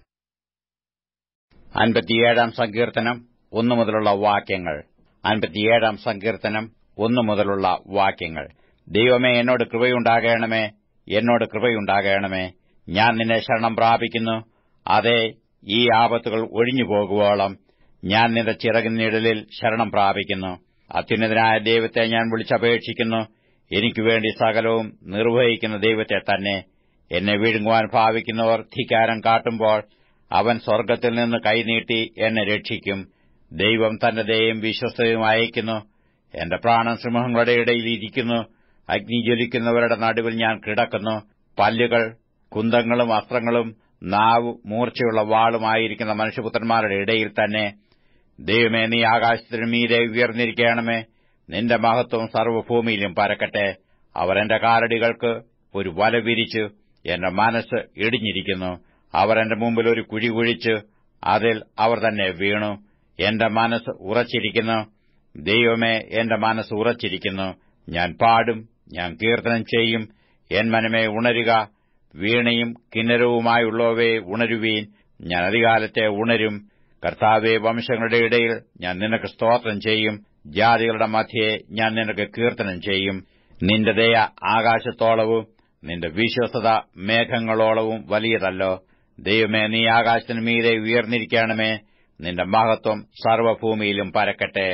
അൻപത്തിയേഴാം സങ്കീർത്തനം ഒന്നു മുതലുള്ള വാക്യങ്ങൾ അൻപത്തിയേഴാം സങ്കീർത്തനം ഒന്നു മുതലുള്ള വാക്യങ്ങൾ ദൈവമേ എന്നോട് കൃപയുണ്ടാകണമേ എന്നോട് കൃപയുണ്ടാകണമേ ഞാൻ നിന്നെ ശരണം പ്രാപിക്കുന്നു അതെ ഈ ആപത്തുകൾ ഒഴിഞ്ഞു പോകുവോളം ഞാൻ നിന്റെ ചിറകിനിഴലിൽ ശരണം പ്രാപിക്കുന്നു അത്യുന്നതനായ ദൈവത്തെ ഞാൻ വിളിച്ചപേക്ഷിക്കുന്നു എനിക്കു വേണ്ടി സകലവും നിർവഹിക്കുന്ന ദൈവത്തെ തന്നെ എന്നെ വിഴുങ്ങുവാൻ ഭാവിക്കുന്നവർ ധിക്കാരം കാട്ടുമ്പോൾ അവൻ സ്വർഗ്ഗത്തിൽ നിന്ന് കൈനീട്ടി എന്നെ രക്ഷിക്കും ദൈവം തന്റെ ദയയും വിശ്വസ്തയും അയക്കുന്നു എന്റെ പ്രാണൻ സിംഹങ്ങളുടെ ഇടയിൽ ഇരിക്കുന്നു അഗ്നി ജ്വലിക്കുന്നവരുടെ നടുവിൽ ഞാൻ കിടക്കുന്നു പല്ലുകൾ കുന്തങ്ങളും അസ്ത്രങ്ങളും നാവ് മൂർച്ചയുള്ള വാളുമായിരിക്കുന്ന മനുഷ്യപുത്രന്മാരുടെ ഇടയിൽ തന്നെ ദൈവമേ നീ ആകാശത്തിനു മീതെ ഉയർന്നിരിക്കണമേ നിന്റെ മഹത്വം സർവ്വഭൂമിയിലും പരക്കട്ടെ അവർ എന്റെ കാലടികൾക്ക് ഒരു വല വിരിച്ചു എന്റെ മനസ്സ് ഇടിഞ്ഞിരിക്കുന്നു അവർ എന്റെ മുമ്പിൽ ഒരു കുഴി കുഴിച്ച് അതിൽ അവർ തന്നെ വീണു എന്റെ മനസ്സ് ഉറച്ചിരിക്കുന്നു ദൈവമേ എന്റെ മനസ്സ് ഉറച്ചിരിക്കുന്നു ഞാൻ പാടും ഞാൻ കീർത്തനം ചെയ്യും എൻ മനമേ ഉണരുക വീണയും കിന്നരവുമായുള്ളവയെ ഉണരുവീൻ ഞാൻ അധികാലത്തെ ഉണരും കർത്താവെ വംശങ്ങളുടെ ഇടയിൽ ഞാൻ നിനക്ക് സ്തോത്രം ചെയ്യും ജാതികളുടെ മധ്യയെ ഞാൻ നിനക്ക് കീർത്തനം ചെയ്യും നിന്റെ ദയ ആകാശത്തോളവും നിന്റെ വിശ്വസത മേഘങ്ങളോളവും വലിയതല്ലോ ദൈവമേ നീ ആകാശത്തിന് മീതെ ഉയർന്നിരിക്കണമേ നിന്റെ മഹത്വം സർവഭൂമിയിലും പരക്കട്ടെ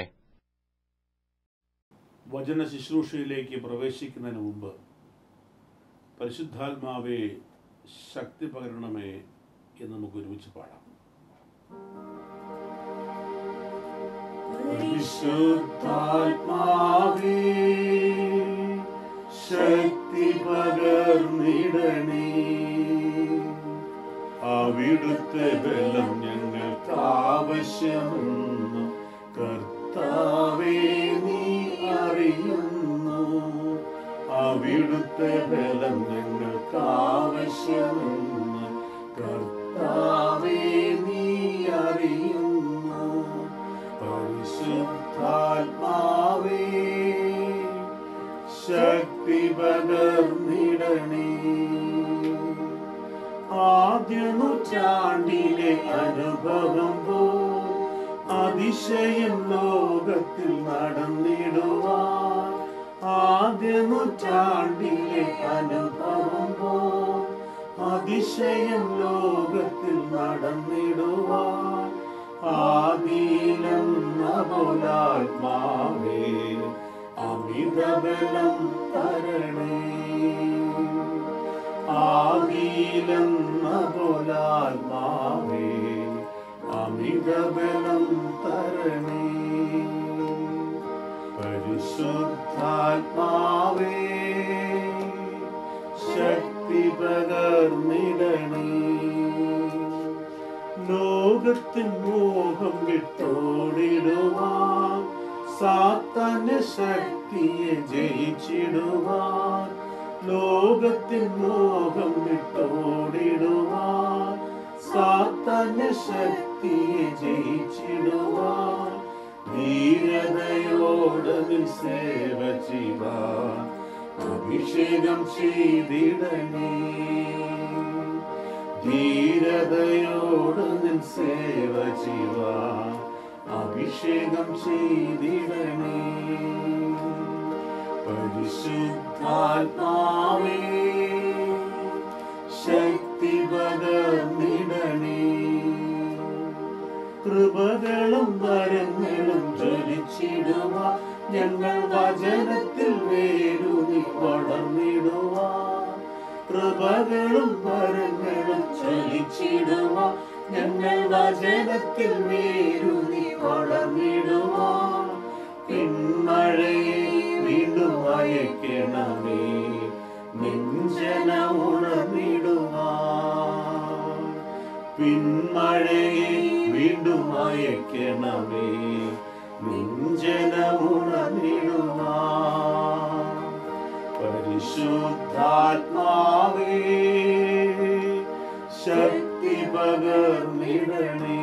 വചന ശുശ്രൂഷയിലേക്ക് പ്രവേശിക്കുന്നതിന് മുമ്പ് പരിശുദ്ധാത്മാവെ ശക്തി പകരണമേ എന്ന് നമുക്ക് ഒരുമിച്ച് പാടാം പരിശുദ്ധാത്മാവേ ശക്തി പകർന്നിടണേ അവിടുത്തെ ബലം ഞങ്ങൾക്ക് ആവശ്യമെന്ന് കർത്താവേ നീ അറിയുന്നു അവിടുത്തെ ബലം ഞങ്ങൾക്ക് ആവശ്യമെന്ന് കർത്താവേ നീ അറിയുന്നു പരിശുദ്ധാത്മാവേ ശക്തി പകർന്നിടണേ ആദ്യ നൂറ്റാണ്ടിലെ അനുഭവം പോ അതിശയം ലോകത്തിൽ നടന്നിടുവാൻ ആദ്യ നൂറ്റാണ്ടിലെ അനുഭവം പോ അതിശയം ലോകത്തിൽ നടന്നിടുവാൻ ആദിയിലും നബോലാത്മാവേ അമിതബലം തരണേ ആദിയിലും നബോലാത്മാവേ അമിതബലം തരണേ പരിശുദ്ധാത്മാവേ ശക്തി പകർന്നിടണേ ലോകത്തിൻ മോഹം വിട്ടോടിടുവാൻ സാത്താന്റെ ശക്തിയെ ജയിച്ചിടുവാൻ ലോകത്തിൻ മോഹം വിട്ടോടിടുവാൻ സാത്താന്റെ ശക്തിയെ ജയിച്ചിടുവാൻ ധീരതയോടെ നിൻ സേവ ചെയ്യുവാൻ അഭിഷേകം ചെയ്തിടണേ ധീരതയോട് നിൻ സേവ ചെയ്യുവാൻ അഭിഷേകം ചെയ്തിടണേ പരിശുദ്ധാത്മാവേ ശക്തി പകർന്നിടണേ കൃപകളും വരങ്ങളും ജ്വലിച്ചിടുവാൻ ഞങ്ങൾ വചനത്തിൽ വേരൂന്നി വളർന്നിടുവാൻ കൃപകളും വരങ്ങളും ജ്വലിച്ചിടുവാൻ ഞങ്ങൾ വചനത്തിൽ വേരൂന്നി വളർന്നിടുവാൻ പിന്മഴയെ വീണ്ടും അയക്കണമേ നെഞ്ചന ഉണർന്നിടുവാൻ പിന്മഴയെ വീണ്ടും അയക്കണമേ നെഞ്ചനമുണർന്നിടുവാൻ പരിശുദ്ധാത്മാവേ ശക്തി പകർന്നിടണേ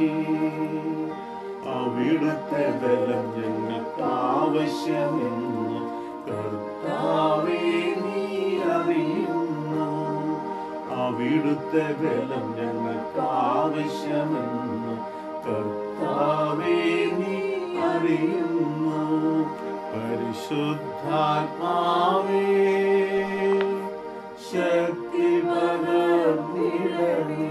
അവിടുത്തെ ബലം ഞങ്ങൾക്ക് ആവശ്യമെന്ന് കർത്താവേ നീ അറിയുന്നു അവിടുത്തെ ബലം ഞങ്ങൾക്ക് ആവശ്യമെന്ന് കർത്താവേ നീ അറിയുന്നു പരിശുദ്ധാത്മാവേ ശക്തി പകർന്നിടണേ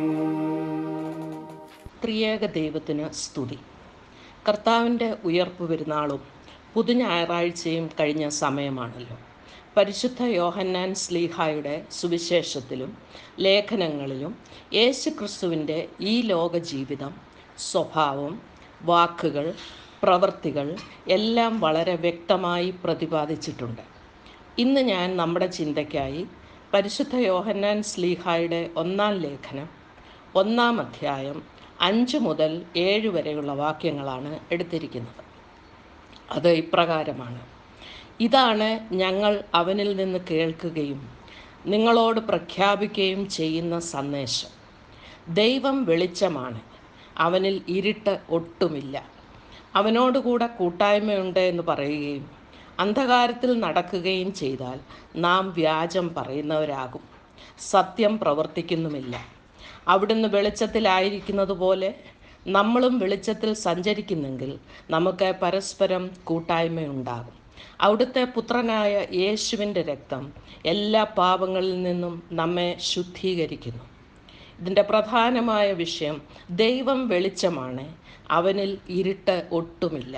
ത്രിയേക ദൈവത്തിന് സ്തുതി കർത്താവിൻ്റെ ഉയർപ്പ് പെരുന്നാളും പുതു ഞായറാഴ്ചയും കഴിഞ്ഞ സമയമാണല്ലോ പരിശുദ്ധ യോഹന്നാൻ സ്ലീഹായുടെ സുവിശേഷത്തിലും ലേഖനങ്ങളിലും യേശു ക്രിസ്തുവിൻ്റെ ഈ ലോക ജീവിതം സ്വഭാവം വാക്കുകൾ പ്രവൃത്തികൾ എല്ലാം വളരെ വ്യക്തമായി പ്രതിപാദിച്ചിട്ടുണ്ട് ഇന്ന് ഞാൻ നമ്മുടെ ചിന്തയ്ക്കായി പരിശുദ്ധ യോഹന്നാൻ സ്ലീഹായുടെ ഒന്നാം ലേഖനം ഒന്നാം അധ്യായം അഞ്ച് മുതൽ ഏഴ് വരെയുള്ള വാക്യങ്ങളാണ് എടുത്തിരിക്കുന്നത് അത് ഇപ്രകാരമാണ് ഇതാണ് ഞങ്ങൾ അവനിൽ നിന്ന് കേൾക്കുകയും നിങ്ങളോട് പ്രഖ്യാപിക്കുകയും ചെയ്യുന്ന സന്ദേശം ദൈവം വെളിച്ചമാണ് അവനിൽ ഇരുട്ട് ഒട്ടുമില്ല അവനോടുകൂടെ കൂട്ടായ്മയുണ്ട് എന്ന് പറയുകയും അന്ധകാരത്തിൽ നടക്കുകയും ചെയ്താൽ നാം വ്യാജം പറയുന്നവരാകും സത്യം പ്രവർത്തിക്കുന്നുമില്ല അവിടുന്ന് വെളിച്ചത്തിലായിരിക്കുന്നത് പോലെ നമ്മളും വെളിച്ചത്തിൽ സഞ്ചരിക്കുന്നെങ്കിൽ നമുക്ക് പരസ്പരം കൂട്ടായ്മയുണ്ടാകും അവിടുത്തെ പുത്രനായ യേശുവിൻ്റെ രക്തം എല്ലാ പാപങ്ങളിൽ നിന്നും നമ്മെ ശുദ്ധീകരിക്കുന്നു ഇതിൻ്റെ പ്രധാനമായ വിഷയം ദൈവം വെളിച്ചമാണ് അവനിൽ ഇരുട്ട് ഒട്ടുമില്ല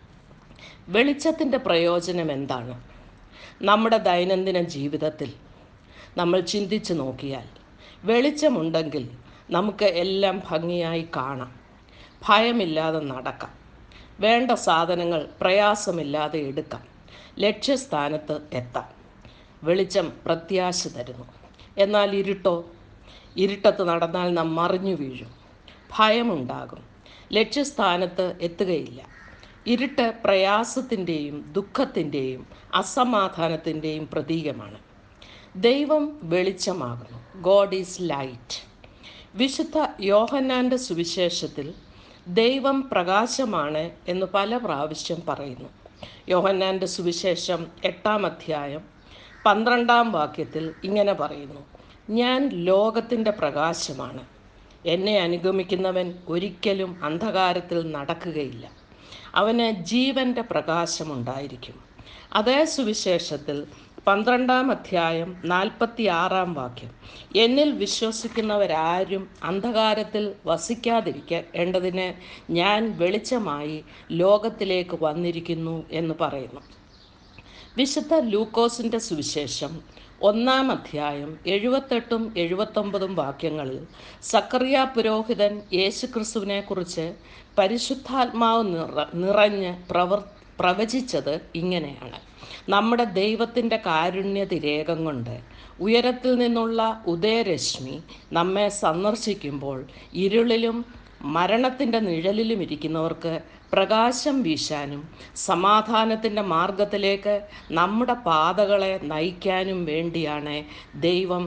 വെളിച്ചത്തിൻ്റെ പ്രയോജനം എന്താണ് നമ്മുടെ ദൈനംദിന ജീവിതത്തിൽ നമ്മൾ ചിന്തിച്ചു നോക്കിയാൽ വെളിച്ചമുണ്ടെങ്കിൽ നമുക്ക് എല്ലാം ഭംഗിയായി കാണാം ഭയമില്ലാതെ നടക്കാം വേണ്ട സാധനങ്ങൾ പ്രയാസമില്ലാതെ എടുക്കാം ലക്ഷ്യസ്ഥാനത്ത് എത്താം വെളിച്ചം പ്രത്യാശ തരുന്നു എന്നാൽ ഇരുട്ടോ ഇരുട്ടത്ത് നടന്നാൽ നാം മറിഞ്ഞു വീഴും ഭയമുണ്ടാകും ലക്ഷ്യസ്ഥാനത്ത് എത്തുകയില്ല ഇരുട്ട് പ്രയാസത്തിൻ്റെയും ദുഃഖത്തിൻ്റെയും അസമാധാനത്തിൻ്റെയും പ്രതീകമാണ് ദൈവം വെളിച്ചമാകുന്നു ഗോഡ് ഈസ് ലൈറ്റ് വിശുദ്ധ യോഹന്നാൻ്റെ സുവിശേഷത്തിൽ ദൈവം പ്രകാശമാണ് എന്ന് പല പ്രാവശ്യം പറയുന്നു യോഹന്നാൻ്റെ സുവിശേഷം എട്ടാം അധ്യായം പന്ത്രണ്ടാം വാക്യത്തിൽ ഇങ്ങനെ പറയുന്നു ഞാൻ ലോകത്തിൻ്റെ പ്രകാശമാണ് എന്നെ അനുഗമിക്കുന്നവൻ ഒരിക്കലും അന്ധകാരത്തിൽ നടക്കുകയില്ല അവന് ജീവൻ്റെ പ്രകാശമുണ്ടായിരിക്കും അതേ സുവിശേഷത്തിൽ പന്ത്രണ്ടാം അധ്യായം നാൽപ്പത്തി ആറാം വാക്യം എന്നിൽ വിശ്വസിക്കുന്നവരാരും അന്ധകാരത്തിൽ വസിക്കാതിരിക്കേണ്ടതിന് ഞാൻ വെളിച്ചമായി ലോകത്തിലേക്ക് വന്നിരിക്കുന്നു എന്ന് പറയുന്നു വിശുദ്ധ ലൂക്കോസിൻ്റെ സുവിശേഷം ഒന്നാം അധ്യായം എഴുപത്തെട്ടും എഴുപത്തൊമ്പതും വാക്യങ്ങളിൽ സക്കറിയ പുരോഹിതൻ യേശുക്രിസ്തുവിനെക്കുറിച്ച് പരിശുദ്ധാത്മാവ് നിറ നിറഞ്ഞ് പ്രവർ പ്രവചിച്ചത് ഇങ്ങനെയാണ് നമ്മുടെ ദൈവത്തിൻ്റെ കാരുണ്യതിരേകം കൊണ്ട് ഉയരത്തിൽ നിന്നുള്ള ഉദയരശ്മി നമ്മെ സന്ദർശിക്കുമ്പോൾ ഇരുളിലും മരണത്തിൻ്റെ നിഴലിലും ഇരിക്കുന്നവർക്ക് പ്രകാശം വീശാനും സമാധാനത്തിൻ്റെ മാർഗത്തിലേക്ക് നമ്മുടെ പാതകളെ നയിക്കാനും വേണ്ടിയാണ് ദൈവം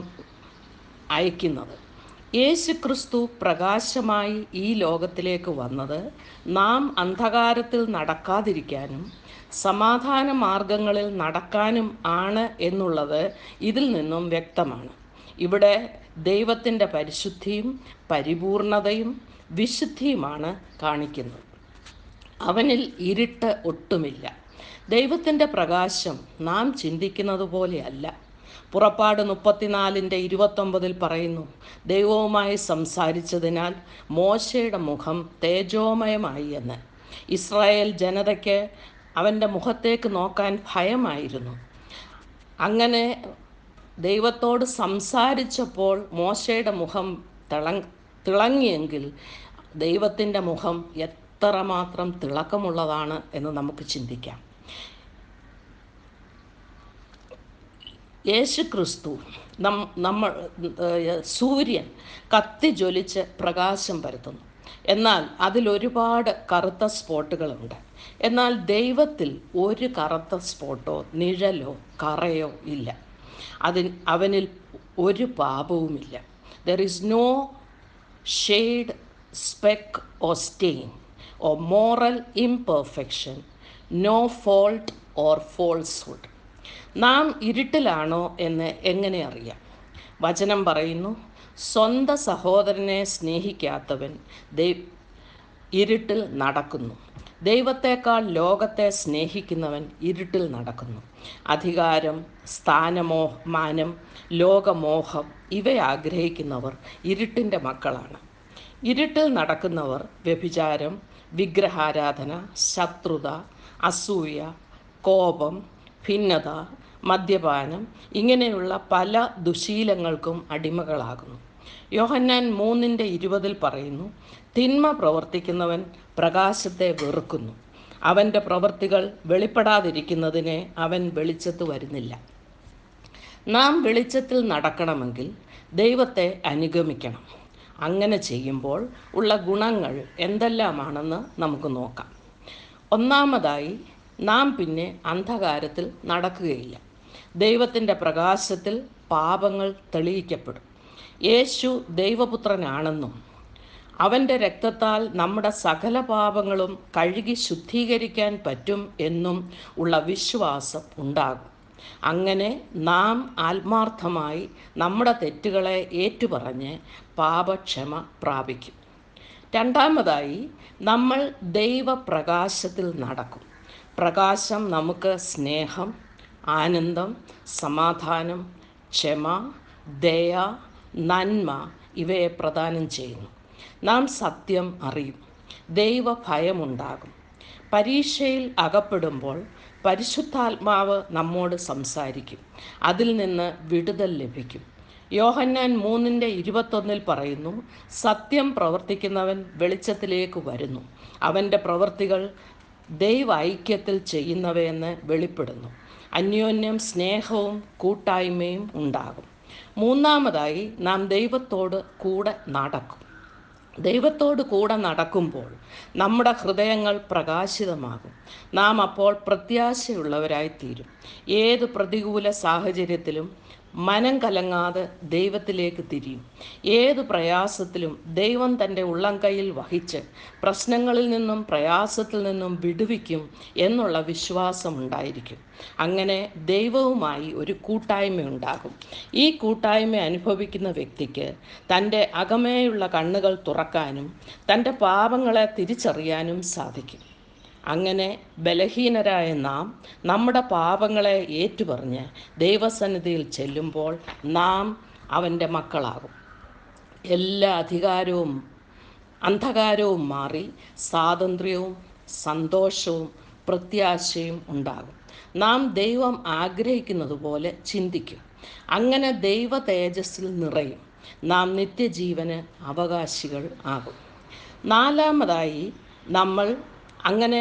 അയക്കുന്നത് യേശു ക്രിസ്തു പ്രകാശമായി ഈ ലോകത്തിലേക്ക് വന്നത് നാം അന്ധകാരത്തിൽ നടക്കാതിരിക്കാനും സമാധാന മാർഗങ്ങളിൽ നടക്കാനും ആണ് എന്നുള്ളത് ഇതിൽ നിന്നും വ്യക്തമാണ് ഇവിടെ ദൈവത്തിൻ്റെ പരിശുദ്ധിയും പരിപൂർണതയും വിശുദ്ധിയുമാണ് കാണിക്കുന്നത് അവനിൽ ഇരുട്ട് ഒട്ടുമില്ല ദൈവത്തിൻ്റെ പ്രകാശം നാം ചിന്തിക്കുന്നത് പോലെയല്ല പുറപ്പാട് മുപ്പത്തിനാലിൻ്റെ ഇരുപത്തൊമ്പതിൽ പറയുന്നു ദൈവവുമായി സംസാരിച്ചതിനാൽ മോശയുടെ മുഖം തേജോമയമായി എന്ന് ഇസ്രായേൽ ജനതയ്ക്ക് അവൻ്റെ മുഖത്തേക്ക് നോക്കാൻ ഭയമായിരുന്നു അങ്ങനെ ദൈവത്തോട് സംസാരിച്ചപ്പോൾ മോശയുടെ മുഖം തിള തിളങ്ങിയെങ്കിൽ ദൈവത്തിൻ്റെ മുഖം എത്രമാത്രം തിളക്കമുള്ളതാണ് എന്ന് നമുക്ക് ചിന്തിക്കാം യേശു ക്രിസ്തു നം നമ്മൾ ഏഹ്, സൂര്യൻ കത്തി ജ്വലിച്ച് പ്രകാശം പരത്തുന്നു എന്നാൽ അതിലൊരുപാട് കറുത്ത സ്പോട്ടുകളുണ്ട് എന്നാൽ ദൈവത്തിൽ ഒരു കറുത്ത സ്പോട്ടോ നിഴലോ കറയോ ഇല്ല അതിൽ അവനിൽ ഒരു പാപവുമില്ല there is no shade speck or stain or moral imperfection no fault or falsehood നാം ഇരുട്ടിലാണോ എന്ന് എങ്ങനെ അറിയാം വചനം പറയുന്നു സ്വന്തം സഹോദരനെ സ്നേഹിക്കാത്തവൻ ദൈ ഇരുട്ടിൽ നടക്കുന്നു ദൈവത്തേക്കാൾ ലോകത്തെ സ്നേഹിക്കുന്നവൻ ഇരുട്ടിൽ നടക്കുന്നു അധികാരം സ്ഥാനമോ മാനം ലോകമോഹം ഇവ ആഗ്രഹിക്കുന്നവർ ഇരുട്ടിൻ്റെ മക്കളാണ് ഇരുട്ടിൽ നടക്കുന്നവർ വ്യഭിചാരം വിഗ്രഹാരാധന ശത്രുത അസൂയ കോപം ഭിന്നത മദ്യപാനം ഇങ്ങനെയുള്ള പല ദുശീലങ്ങൾക്കും അടിമകളാകുന്നു യോഹന്നാൻ മൂന്നിൻ്റെ ഇരുപതിൽ പറയുന്നു തിന്മ പ്രവർത്തിക്കുന്നവൻ പ്രകാശത്തെ വെറുക്കുന്നു അവൻ്റെ പ്രവൃത്തികൾ വെളിപ്പെടാതിരിക്കുന്നതിനെ അവൻ വെളിച്ചത്ത് വരുന്നില്ല നാം വെളിച്ചത്തിൽ നടക്കണമെങ്കിൽ ദൈവത്തെ അനുഗമിക്കണം അങ്ങനെ ചെയ്യുമ്പോൾ ഉള്ള ഗുണങ്ങൾ എന്തെല്ലാമാണെന്ന് നമുക്ക് നോക്കാം ഒന്നാമതായി നാം പിന്നെ അന്ധകാരത്തിൽ നടക്കുകയില്ല ദൈവത്തിൻ്റെ പ്രകാശത്തിൽ പാപങ്ങൾ തെളിയിക്കപ്പെടും യേശു ദൈവപുത്രനാണെന്നും അവൻ്റെ രക്തത്താൽ നമ്മുടെ സകല പാപങ്ങളും കഴുകി ശുദ്ധീകരിക്കാൻ പറ്റും എന്നും ഉള്ള വിശ്വാസം ഉണ്ടാകും അങ്ങനെ നാം ആത്മാർത്ഥമായി നമ്മുടെ തെറ്റുകളെ ഏറ്റുപറഞ്ഞ് പാപക്ഷമ പ്രാപിക്കും രണ്ടാമതായി നമ്മൾ ദൈവപ്രകാശത്തിൽ നടക്കും പ്രകാശം നമുക്ക് സ്നേഹം ആനന്ദം സമാധാനം ക്ഷമ ദയ നന്മ ഇവയെ പ്രദാനം ചെയ്യുന്നു നാം സത്യം അറിയും ദൈവ ഭയമുണ്ടാകും പരീക്ഷയിൽ അകപ്പെടുമ്പോൾ പരിശുദ്ധാത്മാവ് നമ്മോട് സംസാരിക്കും അതിൽ നിന്ന് വിടുതൽ ലഭിക്കും യോഹന്നാൻ മൂന്നിൻ്റെ ഇരുപത്തൊന്നിൽ പറയുന്നു സത്യം പ്രവർത്തിക്കുന്നവൻ വെളിച്ചത്തിലേക്ക് വരുന്നു അവൻ്റെ പ്രവൃത്തികൾ ദൈവ ഐക്യത്തിൽ ചെയ്യുന്നവയെന്ന് വെളിപ്പെടുന്നു അന്യോന്യം സ്നേഹവും കൂട്ടായ്മയും ഉണ്ടാകും മൂന്നാമതായി നാം ദൈവത്തോട് കൂടെ നടക്കും ദൈവത്തോട് കൂടെ നടക്കുമ്പോൾ നമ്മുടെ ഹൃദയങ്ങൾ പ്രകാശിതമാകും നാം അപ്പോൾ പ്രത്യാശയുള്ളവരായിത്തീരും ഏത് പ്രതികൂല സാഹചര്യത്തിലും മനം കലങ്ങാതെ ദൈവത്തിലേക്ക് തിരിയും ഏത് പ്രയാസത്തിലും ദൈവം തൻ്റെ ഉള്ളംകൈയിൽ വഹിച്ച് പ്രശ്നങ്ങളിൽ നിന്നും പ്രയാസത്തിൽ നിന്നും വിടുവിക്കും എന്നുള്ള വിശ്വാസമുണ്ടായിരിക്കും അങ്ങനെ ദൈവവുമായി ഒരു കൂട്ടായ്മ ഉണ്ടാകും ഈ കൂട്ടായ്മ അനുഭവിക്കുന്ന വ്യക്തിക്ക് തൻ്റെ അകമേയുള്ള കണ്ണുകൾ തുറക്കാനും തൻ്റെ പാപങ്ങളെ തിരിച്ചറിയാനും സാധിക്കും അങ്ങനെ ബലഹീനരായ നാം നമ്മുടെ പാപങ്ങളെ ഏറ്റുപറഞ്ഞ് ദൈവസന്നിധിയിൽ ചെല്ലുമ്പോൾ നാം അവൻ്റെ മക്കളാകും എല്ലാ അധികാരവും അന്ധകാരവും മാറി സ്വാതന്ത്ര്യവും സന്തോഷവും പ്രത്യാശയും ഉണ്ടാകും നാം ദൈവം ആഗ്രഹിക്കുന്നത് പോലെ ചിന്തിക്കും അങ്ങനെ ദൈവ തേജസ്സിൽ നിറയും നാം നിത്യജീവന് അവകാശികൾ ആകും നാലാമതായി നമ്മൾ അങ്ങനെ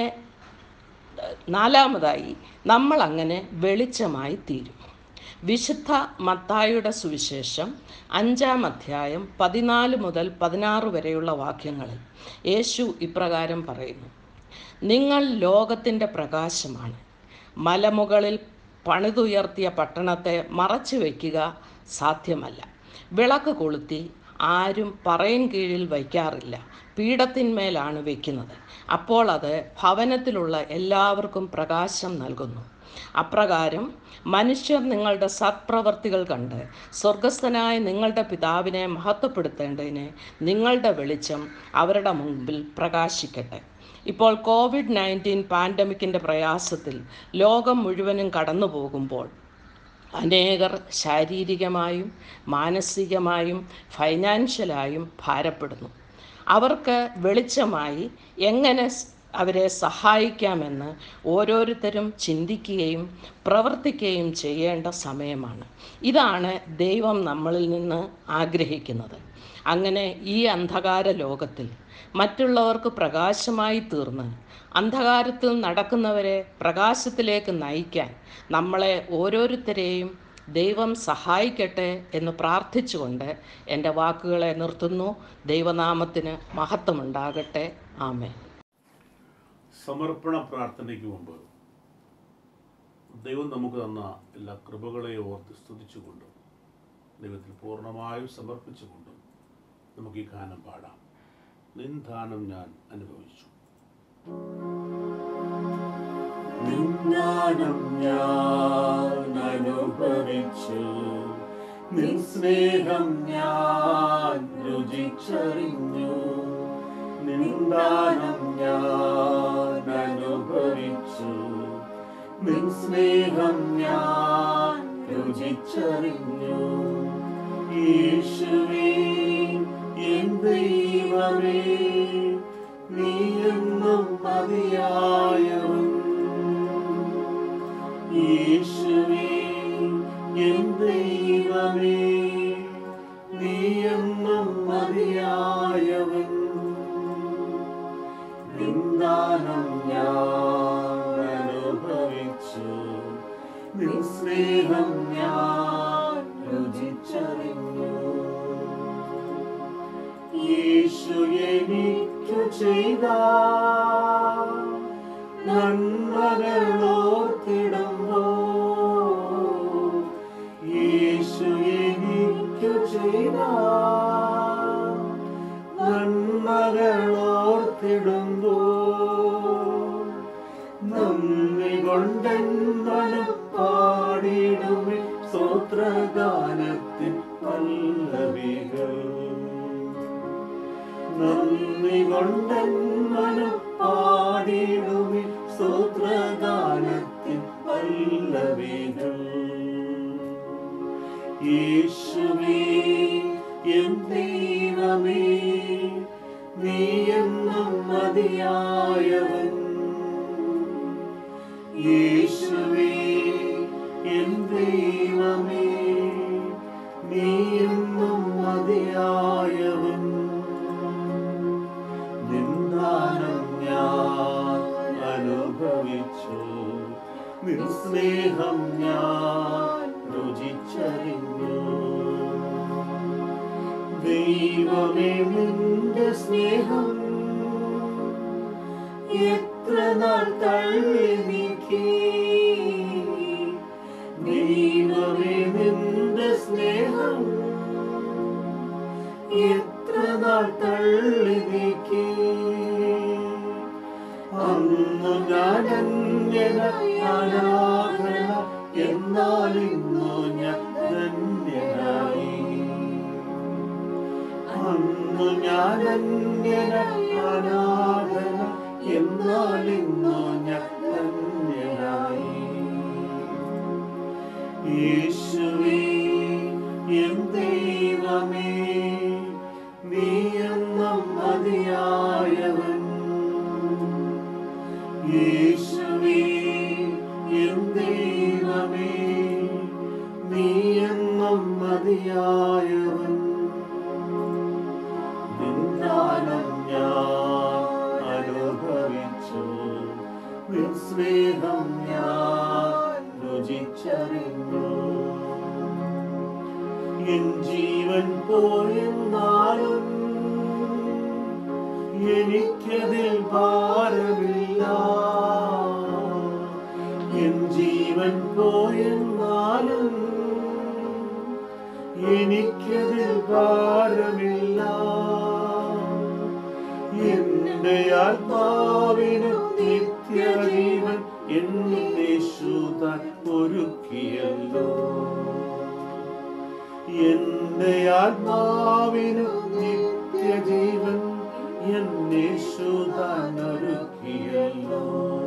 നാലാമതായി നമ്മൾ അങ്ങനെ വെളിച്ചമായി തീരും വിശുദ്ധ മത്തായുടെ സുവിശേഷം അഞ്ചാം അധ്യായം പതിനാല് മുതൽ പതിനാറ് വരെയുള്ള വാക്യങ്ങളിൽ യേശു ഇപ്രകാരം പറയുന്നു നിങ്ങൾ ലോകത്തിൻ്റെ പ്രകാശമാണ് മലമുകളിൽ പണിതുയർത്തിയ പട്ടണത്തെ മറച്ചു വയ്ക്കുക സാധ്യമല്ല വിളക്ക് കൊളുത്തി ആരും പറയിൻ കീഴിൽ വയ്ക്കാറില്ല പീഠത്തിന്മേലാണ് വയ്ക്കുന്നത് അപ്പോൾ അത് ഭവനത്തിലുള്ള എല്ലാവർക്കും പ്രകാശം നൽകുന്നു അപ്രകാരം മനുഷ്യർ നിങ്ങളുടെ സത്പ്രവർത്തികൾ കണ്ട് സ്വർഗസ്ഥനായ നിങ്ങളുടെ പിതാവിനെ മഹത്വപ്പെടുത്തേണ്ടതിന് നിങ്ങളുടെ വെളിച്ചം അവരുടെ മുമ്പിൽ പ്രകാശിക്കട്ടെ ഇപ്പോൾ കോവിഡ് നയൻറ്റീൻ പാൻഡമിക്കിൻ്റെ പ്രയാസത്തിൽ ലോകം മുഴുവനും കടന്നു പോകുമ്പോൾ അനേകർ ശാരീരികമായും മാനസികമായും ഫൈനാൻഷ്യലായും ഭാരപ്പെടുന്നു അവർക്ക് വെളിച്ചമായി എങ്ങനെ സ് അവരെ സഹായിക്കാമെന്ന് ഓരോരുത്തരും ചിന്തിക്കുകയും പ്രവർത്തിക്കുകയും ചെയ്യേണ്ട സമയമാണ് ഇതാണ് ദൈവം നമ്മളിൽ നിന്ന് ആഗ്രഹിക്കുന്നത് അങ്ങനെ ഈ അന്ധകാര ലോകത്തിൽ മറ്റുള്ളവർക്ക് പ്രകാശമായി തീർന്ന് അന്ധകാരത്തിൽ നടക്കുന്നവരെ പ്രകാശത്തിലേക്ക് നയിക്കാൻ നമ്മളെ ഓരോരുത്തരെയും ദൈവം സഹായിക്കട്ടെ എന്ന് പ്രാർത്ഥിച്ചുകൊണ്ട് എൻ്റെ വാക്കുകളെ നിർത്തുന്നു ദൈവനാമത്തിന് മഹത്വമുണ്ടാകട്ടെ ആമേ സമർപ്പണ പ്രാർത്ഥനയ്ക്ക് മുമ്പ് ദൈവം നമുക്ക് തന്ന എല്ലാ കൃപകളെയും ഓർത്ത് സ്തുതിച്ചുകൊണ്ടും ദൈവത്തിൽ പൂർണ്ണമായും സമർപ്പിച്ചുകൊണ്ടും നമുക്ക് ഈ ഗാനം പാടാം നിന്ദാനം ഞാൻ അനുഭവിച്ചു നിന്ദാനം ഞാൻ അനുഭവിച്ചു നിൻ സ്നേഹം ഞാൻ രുചിച്ചറിഞ്ഞു നിന്ദാനം ഞാൻ അനുഭവിച്ചു നിൻ സ്നേഹം ഞാൻ രുചിച്ചറിഞ്ഞു യേശുവേ എൻ ദൈവമേ നീ എന്നും മതിയായവൻ യേശുവേ എൻ ദൈവമേ നീ എന്നും മതിയായവൻ നിന്ദാനം ഞാൻ അനുഭവിച്ചു നിൻ സ്നേഹം ഞാൻ രുചിച്ചറിഞ്ഞു യേശു എനിക്കു ചെയ്ത നന്മകളോർത്തിടുമ്പോ യേശു എനിക്കു ചെയ്ത നന്മകളോർത്തിടുമ്പോ നന്ദി കൊണ്ടൻ മനപ്പാടിടുമേ സ്തോത്രഗാനത്തിൻ പല്ലവികൾ നന്ദി കൊണ്ടൻ മനപ്പാടിടുമേ സ്തോത്രഗാനത്തിൻ പല്ലവികൾ യേശുവേ എൻ ദൈവമേ നീ എന്നും മതിയായവൻ യേശുവേ എൻ ദൈവമേ നീ എന്നും മതിയായവൻ നിന്ദാനം ഞാൻ അനുഭവിച്ചു നിൻ സ്നേഹം ഞാൻ രുചിച്ചറിഞ്ഞു ദൈവമേ നിന്റെ സ്നേഹം എത്ര നാൾ തള്ളി നീക്കി ദൈവമേ നിന്റെ സ്നേഹം എത്ര നാൾ തള്ളി നീക്കി അന്നു ഞാൻ അന്യന അനാഥന എന്നാൽ ഇന്നു ഞാൻ ധന്യനായി അന്നു ഞാൻ അന്യന അനാഥന എന്നാൽ ഇന്നു ഞാൻ ധന്യനായി യേശുവേ എൻ ദൈവമേ നീ എന്നും മതിയായവൻ യേശുവേ എൻ ദൈവമേ നീ എന്നും മതിയായവൻ നിന്ദാനം ഞാൻ അനുഭവിച്ചു നിൻ സ്നേഹം ഞാൻ രുചിച്ചറിഞ്ഞു എൻ ജീവൻ പോയെന്നാലും എനിക്കതിൽ ഭാരമില്ല എൻ ജീവൻ പോയെന്നാലും എനിക്കതിൽ ഭാരമില്ല എന്റെ ആത്മാവിന് നിത്യജീവൻ എന്നേശുതാൻ ഒരുക്കിയല്ലോ എന്റെ ആത്മാവിന് നിത്യജീവൻ എന്നേശുതാൻ ഒരുക്കിയല്ലോ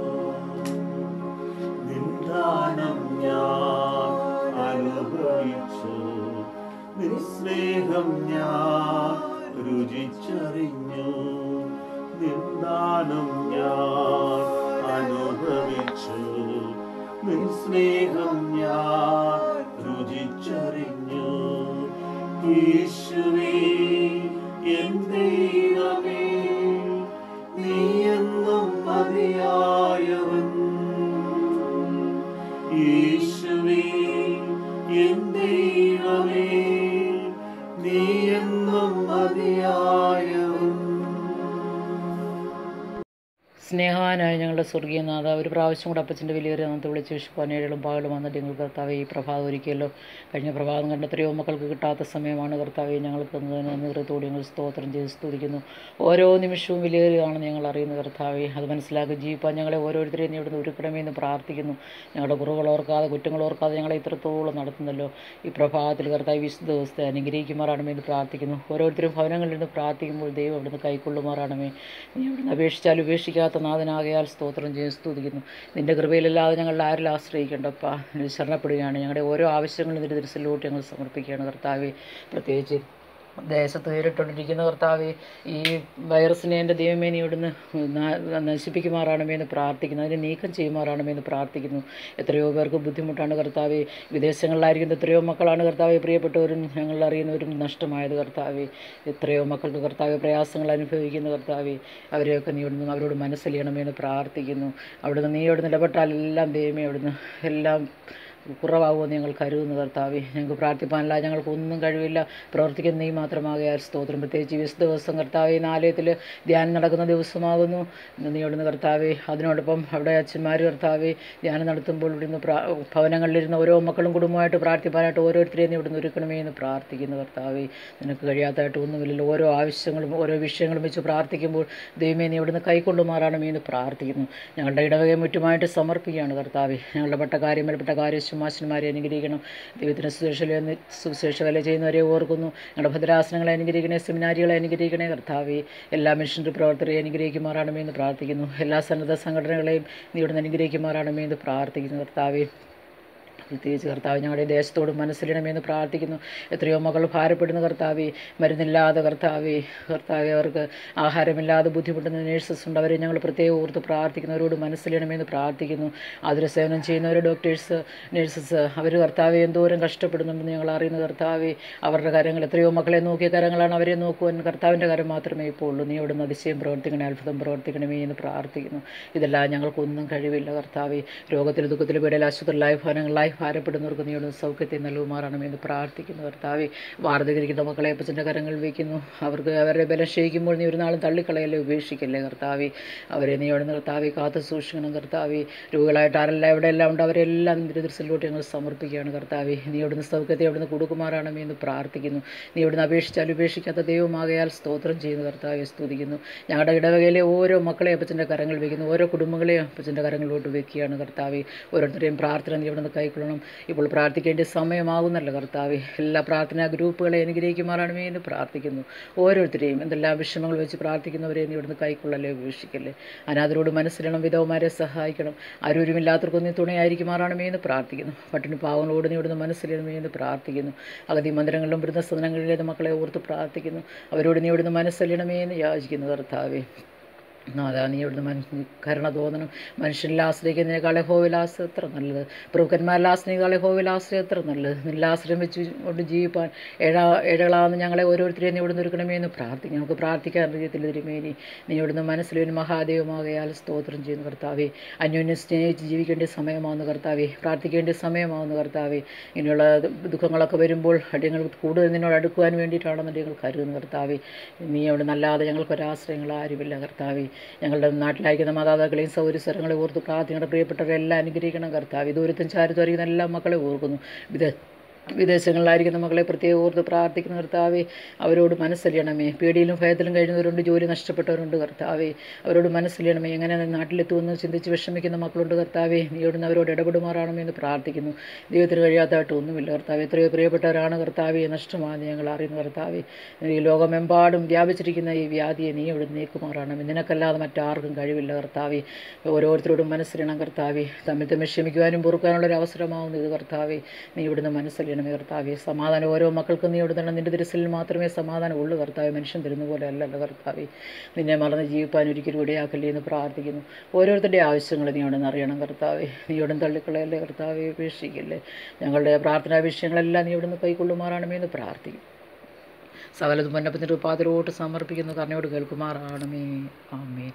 നിന്ദാനം ഞാൻ അനുഭവിച്ചു നിൻ സ്നേഹം ഞാൻ രുചിച്ചറിഞ്ഞു നിന്ദാനം ഞാൻ അനുഭവിച്ചു നിൻ സ്നേഹം ഞാൻ രുചിച്ചറിഞ്ഞു യേശുവേ എൻ ദൈവമേ നീ എന്നും മതിയായവൻ യേശുവേ എൻ ദൈവമേ നീ എന്നും മതിയായവൻ സ്നേഹവാനായ ഞങ്ങളുടെ സ്വർഗീയ നാഥ ഒരു പ്രാവശ്യം കൂടെ അപ്പച്ചൻ്റെ വലിയൊരു നാമത്തെ വിളിച്ച് വിഷുപ്പാനേഴും പകലും വന്നിട്ട് ഞങ്ങൾ കർത്താവെ ഈ പ്രഭാതം ഒരുക്കിയല്ലോ കഴിഞ്ഞ പ്രഭാതം കണ്ട എത്രയോ മക്കൾക്ക് കിട്ടാത്ത സമയമാണ് കർത്താവെ ഞങ്ങൾക്ക് തന്നതിന് നിറത്തോട് ഞങ്ങൾ സ്തോത്രം ചെയ്ത് സ്തുതിക്കുന്നു ഓരോ നിമിഷവും വിലയേറിയതാണെന്ന് ഞങ്ങൾ അറിയുന്നു കർത്താവെ അത് മനസ്സിലാക്കി ജീവിപ്പാൻ ഞങ്ങളെ ഓരോരുത്തരെയും നീ ഇവിടുന്ന് ഒരുക്കണമേ എന്ന് പ്രാർത്ഥിക്കുന്നു ഞങ്ങളുടെ കുറവുകൾ ഓർക്കാതെ കുറ്റങ്ങൾ ഓർക്കാതെ ഞങ്ങളെ ഇത്രത്തോളം നടത്തുന്നല്ലോ ഈ പ്രഭാതത്തിൽ കർത്താവ് വിശുദ്ധ ദിവസത്തെ അനുഗ്രഹിക്കുമാറാണമേ എന്ന് പ്രാർത്ഥിക്കുന്നു ഓരോരുത്തരും ഭവനങ്ങളിൽ നിന്ന് പ്രാർത്ഥിക്കുമ്പോൾ ദൈവം അവിടുന്ന് കൈക്കൊള്ളുമാറാണമേ നീ അവിടുന്ന് അപേക്ഷിച്ചാൽ ഉപേക്ഷിക്കാത്ത നാഥനാകയാൽ സ്തോത്രം ചെയ്ത് സ്തുതിക്കുന്നു നിന്റെ കൃപയിലല്ലാതെ ഞങ്ങൾ ആരിൽ ആശ്രയിക്കേണ്ടപ്പാ നിന്നിൽ ശരണപ്പെടുകയാണ് ഞങ്ങളുടെ ഓരോ ആവശ്യങ്ങളും നിന്റെ തിരുസലോട്ട് ഞങ്ങൾ സമർപ്പിക്കുകയാണ് കർത്താവെ പ്രത്യേകിച്ച് ദേശത്ത് നേരിട്ടുകൊണ്ടിരിക്കുന്ന കർത്താവെ ഈ വൈറസിനെ എൻ്റെ ദൈവമേ നീ ഇവിടുന്ന് ന- നശിപ്പിക്കുമാറാണമേ എന്ന് പ്രാർത്ഥിക്കുന്നു അതിനെ നീക്കം ചെയ്യുമാറാണമേ എന്ന് പ്രാർത്ഥിക്കുന്നു എത്രയോ പേർക്ക് ബുദ്ധിമുട്ടാണ് കർത്താവെ വിദേശങ്ങളിലായിരിക്കുന്ന എത്രയോ മക്കളാണ് കർത്താവെ പ്രിയപ്പെട്ടവരും ഞങ്ങൾ അറിയുന്നവരും നഷ്ടമായത് കർത്താവെ എത്രയോ മക്കൾക്ക് കർത്താവെ പ്രയാസങ്ങൾ അനുഭവിക്കുന്ന കർത്താവെ അവരെയൊക്കെ നീ ഇവിടുന്ന് അവരോട് മനസ്സിലിയണമേ എന്ന് പ്രാർത്ഥിക്കുന്നു അവിടുന്ന് നീ ഇവിടുന്ന് ഇടപെട്ടാൽ എല്ലാം ദൈവമേ അവിടുന്ന് എല്ലാം കുറവാകുമെന്ന് ഞങ്ങൾ കരുതുന്നു കർത്താവെ ഞങ്ങൾക്ക് പ്രാർത്ഥിപ്പാനല്ല ഞങ്ങൾക്കൊന്നും കഴിവില്ല പ്രവർത്തിക്കുന്ന നീ മാത്രമാകയാൽ സ്തോത്രം പ്രത്യേകിച്ച് ഈ വിശുദ്ധ ദിവസം കർത്താവെ ഈ ആലയത്തിൽ ധ്യാനം നടക്കുന്ന ദിവസമാകുന്നു ഇന്ന് നീ ഇവിടുന്ന് കർത്താവെ അതിനോടൊപ്പം അവിടെ അച്ഛന്മാർ കർത്താവെ ധ്യാനം നടത്തുമ്പോൾ ഇവിടുന്ന് പ്രാ ഭവനങ്ങളിലിരുന്ന ഓരോ മക്കളും കുടുംബമായിട്ട് പ്രാർത്ഥിപ്പാനായിട്ട് ഓരോരുത്തരെയും നീ ഇവിടുന്ന് ഒരുക്കണമേ എന്ന് പ്രാർത്ഥിക്കുന്നു കർത്താവെ നിനക്ക് കഴിയാത്തതായിട്ട് ഒന്നുമില്ലല്ലോ ഓരോ ആവശ്യങ്ങളും ഓരോ വിഷയങ്ങളും വെച്ച് പ്രാർത്ഥിക്കുമ്പോൾ ദൈവമേ നീ ഇവിടുന്ന് കൈക്കൊള്ളുമാറാണമേ എന്ന് പ്രാർത്ഥിക്കുന്നു ഞങ്ങളുടെ ഇടവകയെ മുറ്റുമായിട്ട് സമർപ്പിക്കുകയാണ് കർത്താവെ ഞങ്ങളുടെ പട്ടക്കാര്യം മേൽപ്പെട്ട കാര്യം ശുമാശന്മാരെ അനുഗ്രഹിക്കണം ദൈവത്തിന് സുശേഷ സുശേഷ വേല ചെയ്യുന്നവരെ ഓർക്കുന്നു ഞങ്ങളുടെ ഭദ്രാസനങ്ങളെ അനുഗ്രഹിക്കണേ സെമിനാരികളെ അനുഗ്രഹിക്കണേ കർത്താവെ എല്ലാ മിഷനറി പ്രവർത്തകരെ അനുഗ്രഹിക്കുമാറാണമേ എന്ന് പ്രാർത്ഥിക്കുന്നു എല്ലാ സന്നദ്ധ സംഘടനകളെയും നീ ഇവിടുന്ന് അനുഗ്രഹിക്കുമാറാണമേ എന്ന് പ്രാർത്ഥിക്കുന്നു കർത്താവെ പ്രത്യേകിച്ച് കർത്താവ് ഞങ്ങളുടെ ഈ ദേശത്തോട് മനസ്സിലിടണമെന്ന് പ്രാർത്ഥിക്കുന്നു എത്രയോ മക്കൾ ഭാരപ്പെടുന്ന കർത്താവെ മരുന്നില്ലാതെ കർത്താവെ കർത്താവെ അവർക്ക് ആഹാരമില്ലാതെ ബുദ്ധിമുട്ടുന്ന നേഴ്സസ് ഉണ്ട് അവരെ ഞങ്ങൾ പ്രത്യേകം ഓർത്ത് പ്രാർത്ഥിക്കുന്നവരോട് മനസ്സിലിടണമെന്ന് പ്രാർത്ഥിക്കുന്നു ആതുര സേവനം ചെയ്യുന്നവർ ഡോക്ടേഴ്സ് നേഴ്സസ് അവർ കർത്താവെ എന്തോരം കഷ്ടപ്പെടുന്നുണ്ടെന്ന് ഞങ്ങൾ അറിയുന്ന കർത്താവെ അവരുടെ കാര്യങ്ങൾ എത്രയോ മക്കളെ നോക്കിയ കരങ്ങളാണ് അവരെ നോക്കുവാൻ കർത്താവിൻ്റെ കാര്യം മാത്രമേ ഇപ്പോൾ ഉള്ളൂ നീ അവിടുന്ന് അതിശയം പ്രവർത്തിക്കണേ അത്ഭുതം പ്രവർത്തിക്കണമേ എന്ന് പ്രാർത്ഥിക്കുന്നു ഇതെല്ലാം ഞങ്ങൾക്കൊന്നും കഴിവില്ല കർത്താവെ രോഗത്തിൽ ദുഃഖത്തിൽ വീടൽ ആശുപത്രിയിലായി ഭവനങ്ങളിലായി ഭാരപ്പെടുന്നവർക്ക് നീ അവിടുന്ന് സൗഖ്യത്തെ നൽകുമാറണമെന്ന് പ്രാർത്ഥിക്കുന്നു കർത്താവെ വാർദ്ധകരിക്കുന്ന മക്കളെ അപ്പച്ചൻ്റെ കരങ്ങൾ വയ്ക്കുന്നു അവർക്ക് അവരെ ബലം ക്ഷയിക്കുമ്പോൾ നീ ഒരു നാളും തള്ളിക്കളയല്ലേ ഉപേക്ഷിക്കല്ലേ കർത്താവെ അവരെ നീ അവിടുന്ന് കർത്താവെ കാത്തു സൂക്ഷിക്കണം കർത്താവെ രോഗികളായിട്ട് ആരെല്ലാം എവിടെയെല്ലാം ഉണ്ട് അവരെല്ലാം നിന്റെ ദൃശ്യത്തിലോട്ട് ഞങ്ങൾ സമർപ്പിക്കുകയാണ് കർത്താവെ നീ അവിടുന്ന് സൗഖ്യത്തെ അവിടുന്ന് കൊടുക്കുമാറാണമേ എന്ന് പ്രാർത്ഥിക്കുന്നു നീ അവിടുന്ന് അപേക്ഷിച്ചാൽ ഉപേക്ഷിക്കാത്ത ദൈവമാകയാൽ സ്തോത്രം ചെയ്യുന്നു കർത്താവെ സ്തുതിക്കുന്നു ഞങ്ങളുടെ ഇടവകയിലെ ഓരോ മക്കളെ അപ്പച്ചൻ്റെ കരങ്ങൾ വയ്ക്കുന്നു ഓരോ കുടുംബങ്ങളെയും അപ്പച്ചൻ്റെ കരങ്ങളിലോട്ട് വെക്കുകയാണ് കർത്താവെ ഓരോരുത്തരെയും പ്രാർത്ഥന നീ അവിടുന്ന് കൈക്കൊള്ളണം ഇപ്പോൾ പ്രാർത്ഥിക്കേണ്ട സമയമാകുന്നല്ലോ കർത്താവെ എല്ലാ പ്രാർത്ഥനാ ഗ്രൂപ്പുകളെ അനുഗ്രഹിക്കുമാറാണമേ എന്ന് പ്രാർത്ഥിക്കുന്നു ഓരോരുത്തരെയും എന്തെല്ലാം വിഷമങ്ങൾ വെച്ച് പ്രാർത്ഥിക്കുന്നവരെ നീ ഇവിടുന്ന് കൈക്കൊള്ളല്ലേ ഉപേക്ഷിക്കല്ലേ അനാഥരോട് മനസ്സിലണം വിധവമാരെ സഹായിക്കണം ആരോരുമില്ലാത്തവർക്കും നീ തുണയായിരിക്കുമാറാണമേ എന്ന് പ്രാർത്ഥിക്കുന്നു പട്ടിണി പാവങ്ങളോട് നീ ഇവിടുന്ന് മനസ്സിലണമേ എന്ന് പ്രാർത്ഥിക്കുന്നു അഗതി മന്ദിരങ്ങളിലും വൃദ്ധസദനങ്ങളിലെ മക്കളെ ഓർത്ത് പ്രാർത്ഥിക്കുന്നു അവരോട് നീ ഇവിടുന്ന് മനസ്സിലണമേ എന്ന് യാചിക്കുന്നു കർത്താവേ നാഥാ നീ ഇവിടുന്ന് മനുഷ്യ കരുണ തോന്നണം മനുഷ്യനിൽ ആശ്രയിക്കുന്നതിനേക്കാൾ ഹോവിലാസ് എത്ര നല്ലത് പ്രഭുക്കന്മാരിൽ ആശ്രയിക്കാൾ ഹോവിലാസ് എത്ര നല്ലത് നില്ലാശ്രയം വെച്ച് കൊണ്ട് ജീവിപ്പാൻ ഏഴാ ഏഴകളാവുന്ന ഞങ്ങളെ ഓരോരുത്തരെയും നീ ഇവിടുന്ന് ഒരുക്കണമേ എന്ന് പ്രാർത്ഥിക്കും നമുക്ക് പ്രാർത്ഥിക്കാൻ അറിയത്തില്ല തിരുമേനി നീ ഇവിടുന്ന് മനസ്സിലൊരു മഹാദേവമാകയാൽ സ്തോത്രം ചെയ്യുന്നു കർത്താവെ അന്യോന്യം സ്നേഹിച്ച് ജീവിക്കേണ്ട സമയമാവുന്ന കർത്താവെ പ്രാർത്ഥിക്കേണ്ട സമയമാവുന്ന കർത്താവെ ഇനിയുള്ള ദുഃഖങ്ങളൊക്കെ വരുമ്പോൾ അടിയങ്ങൾ കൂടുതൽ നിന്നോട് അടുക്കുവാൻ വേണ്ടിയിട്ടാണെന്ന് അടിയങ്ങൾ കരുതുന്നു കർത്താവെ നീ അവിടെ നല്ലാതെ ഞങ്ങൾക്കൊരാശ്രയങ്ങൾ ആരുമില്ല കർത്താവെ ഞങ്ങളുടെ നാട്ടിലായിരിക്കുന്ന മാതാപിതാക്കളെയും സൗരസ്വരങ്ങളെ ഓർത്ത് പ്രാർത്ഥിങ്ങളുടെ പ്രിയപ്പെട്ടവരെല്ലാം അനുഗ്രഹിക്കണം കർത്താവ് ദൂരത്തും ചാരിത്വരിക്കുന്ന എല്ലാ മക്കളെ ഓർക്കുന്നു വിദ വിദേശങ്ങളിലായിരിക്കുന്ന മക്കളെ പ്രത്യേകം ഓർത്ത് പ്രാർത്ഥിക്കുന്ന കർത്താവെ അവരോട് മനസ്സലിയണമേ പേടിയിലും ഭയത്തിലും കഴിയുന്നവരുണ്ട് ജോലി നഷ്ടപ്പെട്ടവരുണ്ട് കർത്താവെ അവരോട് മനസ്സലിയണമേ എങ്ങനെ നാട്ടിലെത്തുമെന്ന് ചിന്തിച്ച് വിഷമിക്കുന്ന മക്കളുണ്ട് കർത്താവെ നീ ഇവിടുന്ന് അവരോട് ഇടപെടുമാറാണമേ എന്ന് പ്രാർത്ഥിക്കുന്നു ദൈവത്തിന് കഴിയാത്തതായിട്ട് ഒന്നുമില്ല കർത്താവ് എത്രയോ പ്രിയപ്പെട്ടവരാണ് കർത്താവെ നഷ്ടമാണെന്ന് ഞങ്ങൾ അറിയുന്ന കർത്താവെ ഈ ലോകമെമ്പാടും വ്യാപിച്ചിരിക്കുന്ന ഈ വ്യാധിയെ നീ ഇവിടെ നീക്കുമാറാണമേ നിനക്കല്ലാതെ മറ്റാർക്കും കഴിവില്ല കർത്താവെ ഓരോരുത്തരോടും മനസ്സിലണം കർത്താവെ തമ്മിൽ തമ്മിൽ ക്ഷമിക്കുവാനും പൊറുക്കാനുള്ള ഒരു അവസരമാവുന്നു ഇത് കർത്താവെ നീ ഇവിടുന്ന് മനസ്സിലണമേ കർത്താവെ സമാധാനം ഓരോ മക്കൾക്കും നീ ഇവിടുന്ന് നിന്റെ തിരസിൽ മാത്രമേ സമാധാനം ഉള്ളൂ കർത്താവെ മനുഷ്യൻ തരുന്ന പോലെ അല്ലല്ലോ കർത്താവെ നിന്നെ മറന്ന് ജീവിപ്പാൻ ഒരിക്കലും ഇടയാക്കല്ലേ എന്ന് പ്രാർത്ഥിക്കുന്നു ഓരോരുത്തരുടെ ആവശ്യങ്ങൾ നീ അവിടെ അറിയണം കർത്താവെ നീ ഇവിടെ തള്ളിക്കളയല്ലേ കർത്താവെ ഉപേക്ഷിക്കല്ലേ ഞങ്ങളുടെ പ്രാർത്ഥനാ വിഷയങ്ങളെല്ലാം നീ ഇവിടുന്ന് കൈക്കൊള്ളുമാറാണമേ എന്ന് പ്രാർത്ഥിക്കും സകലതും പൊന്നപ്പത്തിൻ്റെ പാതിരോട്ട് സമർപ്പിക്കുന്നു കർണയോട് കേൾക്കുമാറാണമേ ആമേ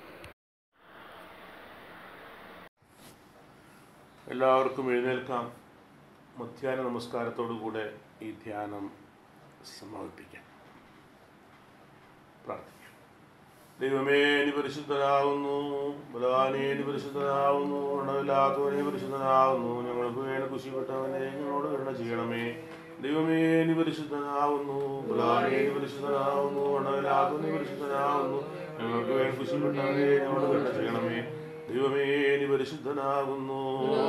എല്ലാവർക്കും എഴുന്നേൽക്കാം മധ്യാഹ്ന നമസ്കാരത്തോടു കൂടെ ഈ ധ്യാനം സമാപിപ്പിക്കാം പ്രാർത്ഥിക്കാം ദൈവമേ നീ പരിശുദ്ധനാകുന്നു ബലാനേ നീ പരിശുദ്ധനാകുന്നു ഉണവില്ലാത്തവനെ പരിശുദ്ധനാകുന്നു ഞങ്ങൾക്ക് വേണ്ടി കുശിപ്പെട്ടവനെ ഞങ്ങളോട് കരുണ ചെയ്യണമേ ദൈവമേ നീ പരിശുദ്ധനാകുന്നു ബലാനേ നീ പരിശുദ്ധനാകുന്നു ഉണവില്ലാത്തവനെ പരിശുദ്ധനാകുന്നു ഞങ്ങൾക്ക് വേണ്ടി കുശിപ്പെട്ടവനെ ഞങ്ങളോട് കരുണ ചെയ്യണമേ ദൈവമേ നീ പരിശുദ്ധനാകുന്നു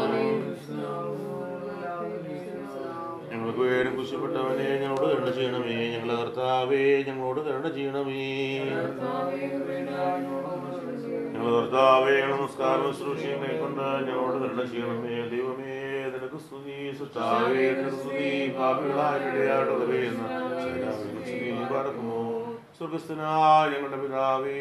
ഞങ്ങൾക്ക് വേണ്ടി കുശിപ്പെട്ടവനെ ഞങ്ങളോട് കരുണ ചെയ്യണമേ ഞങ്ങളെ കർത്താവേ ഞങ്ങളോട് കരുണ ചെയ്യണമേ ഞങ്ങളെ കർത്താവേ ഞങ്ങളുടെ നമസ്കാരം ശുശ്രൂഷയും കൈക്കൊണ്ട് ഞങ്ങളോട് കരുണ ചെയ്യണമേ ദൈവമേ നിനക്ക് സ്തുതി സൃഷ്ടാവേ നിനക്ക് സ്തുതി പാപികളായിടയാടുകവേ എന്ന് സ്തുതി പാർക്കുമോ സ്വർഗസ്ഥനായ ഞങ്ങളുടെ പിതാവേ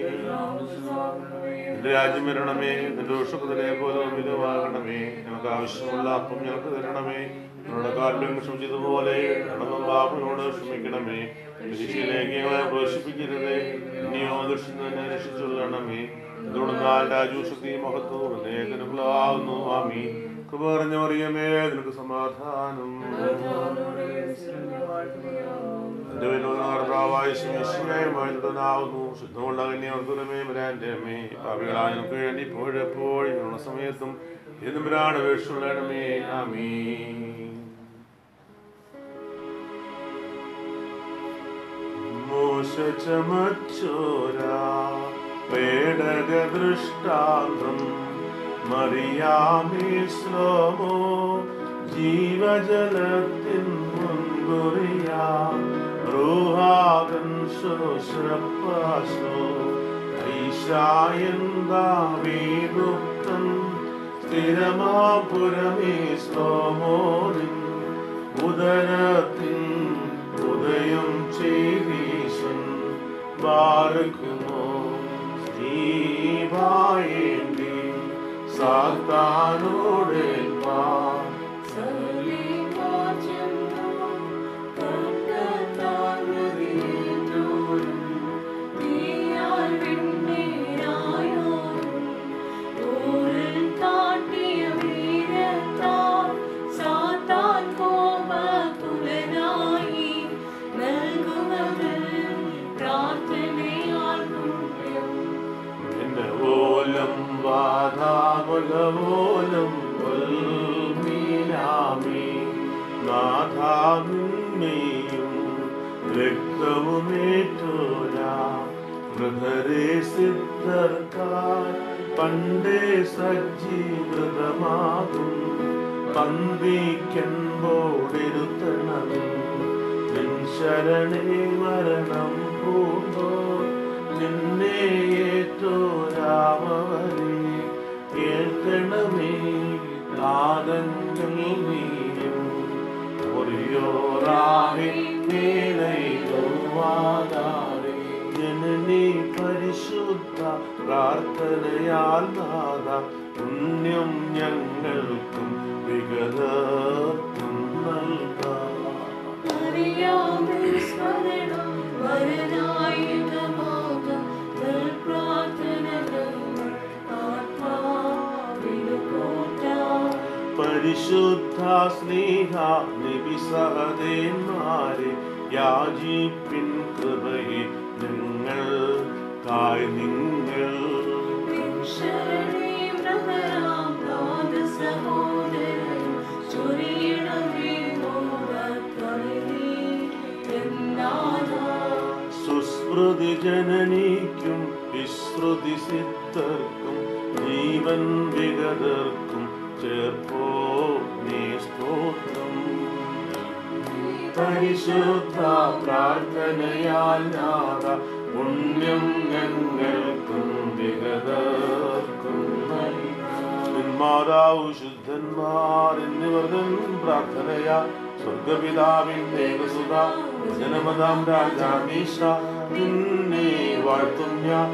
നിന്റെ രാജ്യം വരണമേ നിന്റെ ഉഷപ്പത്തിലെ പോലെ മിതമാകണമേ ഞങ്ങൾക്ക് ആവശ്യമുള്ള അപ്പം ഞങ്ങൾക്ക് തരണമേ ഞങ്ങളുടെ കാര്യം ക്ഷമിച്ചതുപോലെ ഞങ്ങളുടെ പാപനോട് ക്ഷമിക്കണമേ പരീക്ഷയിലേക്ക് ഞങ്ങളെ പ്രവേശിപ്പിക്കരുതേ ഇനിയോ ദുഷിനെ രക്ഷിച്ചുകൊള്ളണമേ എന്തുകൊണ്ടാൽ രാജുശക്തി മഹത്വം നേതൃകളാവുന്നു ആമി കൃപ പറഞ്ഞ മറിയമേ നിനക്ക് സമാധാനം എന്റെ വിനോദാർദ്രാവായ ശിവശിവമായിരുന്നാവുന്നു ശുദ്ധമുള്ള കന്യാർത്തുരമേ വരാൻ്റെ അമ്മേ പാപികളായ നമുക്ക് വേണ്ടി ഇപ്പോഴെപ്പോഴും ഞങ്ങളുടെ സമയത്തും എന്നും വരാണ് വേഷമുള്ളണമേ ആമീ മോശ ചമച്ചോര പേടക ദൃഷ്ടാന്തം മറിയാമേ ശ്ലോമോ ജീവജലത്തിൻ മുൻകുറിയാ റൂഹാകൻ ശോശ്രപ്പാശോ ഐശായന്താവീദുക്തൻ സ്ഥിരമാപുരമേ ശ്ലോമോനിൻ ഉദരത്തിൻ ഉദയം ചെയ്തീശൻ ബാർക്കുമോ സ്ത്രീവായേണ്ടി സാത്താനോട് പാ എന്റെ ഓലം വാതാമുലമോലം മീനാമി നാഥാമിന്നെയും രക്തവുമേറ്റോരാ മൃതരെ സിദ്ധർക്കാർ പണ്ടേ സജ്ജീകൃതമാകും പന്തിക്കുമ്പോടിരുത്തണം നിൻ ശരണേ മരണം പൂണ്ടോ നിന്നെ ഏറ്റോരാമവരെ കേൾക്കണമേ നാദങ്ങൾ നീയും ഒറിയോറാഹെ കേളയിലോവാദാരെ ജനനി പരിശുദ്ധ പ്രാർത്ഥനയാൽ നാദ പുണ്യം ഞങ്ങൾക്കും വിഗതർക്കും നൽകാം പരിശുദ്ധ സ്നേഹ നിബിസഹദേന്മാരെ യാചിപ്പിൻ കൃപയെ നിങ്ങൾ കായ് നിങ്ങൾ സുസ്മൃതി ജനനിക്കും വിശ്രുതി സിദ്ധർക്കും ജീവൻ വിഗതർക്കും ചേർപ്പോ നീ സ്തോത്രം പരിശുദ്ധ പ്രാർത്ഥനയാൽ നാഥ പുണ്യം ഞങ്ങൾക്കും വിഗതർക്കും മാതാവ് ശുദ്ധന്മാർ എന്നിവർ തൻ പ്രാർത്ഥനയാ സ്വർഗപിതാവിന്റെ സുത ജനമതാം രാജാമീശ നിന്നെ വാഴ്ത്തും ഞാൻ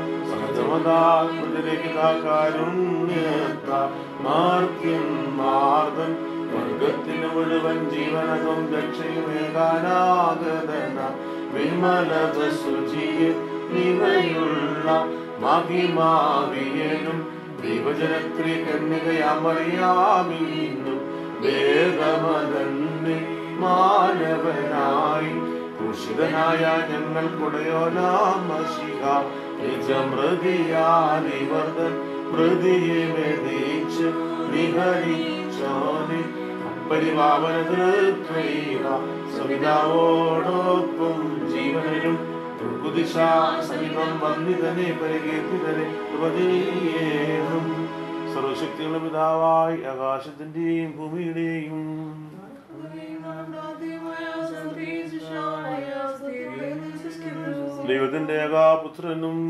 സഹജമതാകാരുണ്യത്ത മാർക്യം മാർഗൻ വർഗത്തിന് മുഴുവൻ ജീവനകം രക്ഷയുമേകാനാഗതന വിമലത ശുചിയെ നിവയുള്ള മഹിമാവിയനും ദൈവജനത്രി കന്യകയാമറിയാമീന്നും വേദമതന്നെ മാനവനായി ഭൂഷിതനായ ഞങ്ങൾക്കുടയോനാമശിക നിജമൃതിയാലിവർദ്ധൻ മൃതിയെ മെതിച്ച് നിഹരിച്ചോനെ പരിപാവന തൃത്വൈവ സവിതാവോടൊപ്പം ജീവനും ദുർഗുദിശ സമീപം വന്നിതനെ പരികീർത്തിതനെ ഉപദേശം സർവശക്തിയുള്ള പിതാവായി ആകാശത്തിന്റെയും ഭൂമിയുടെയും ദൈവത്തിന്റെ ഏകാപുത്രനും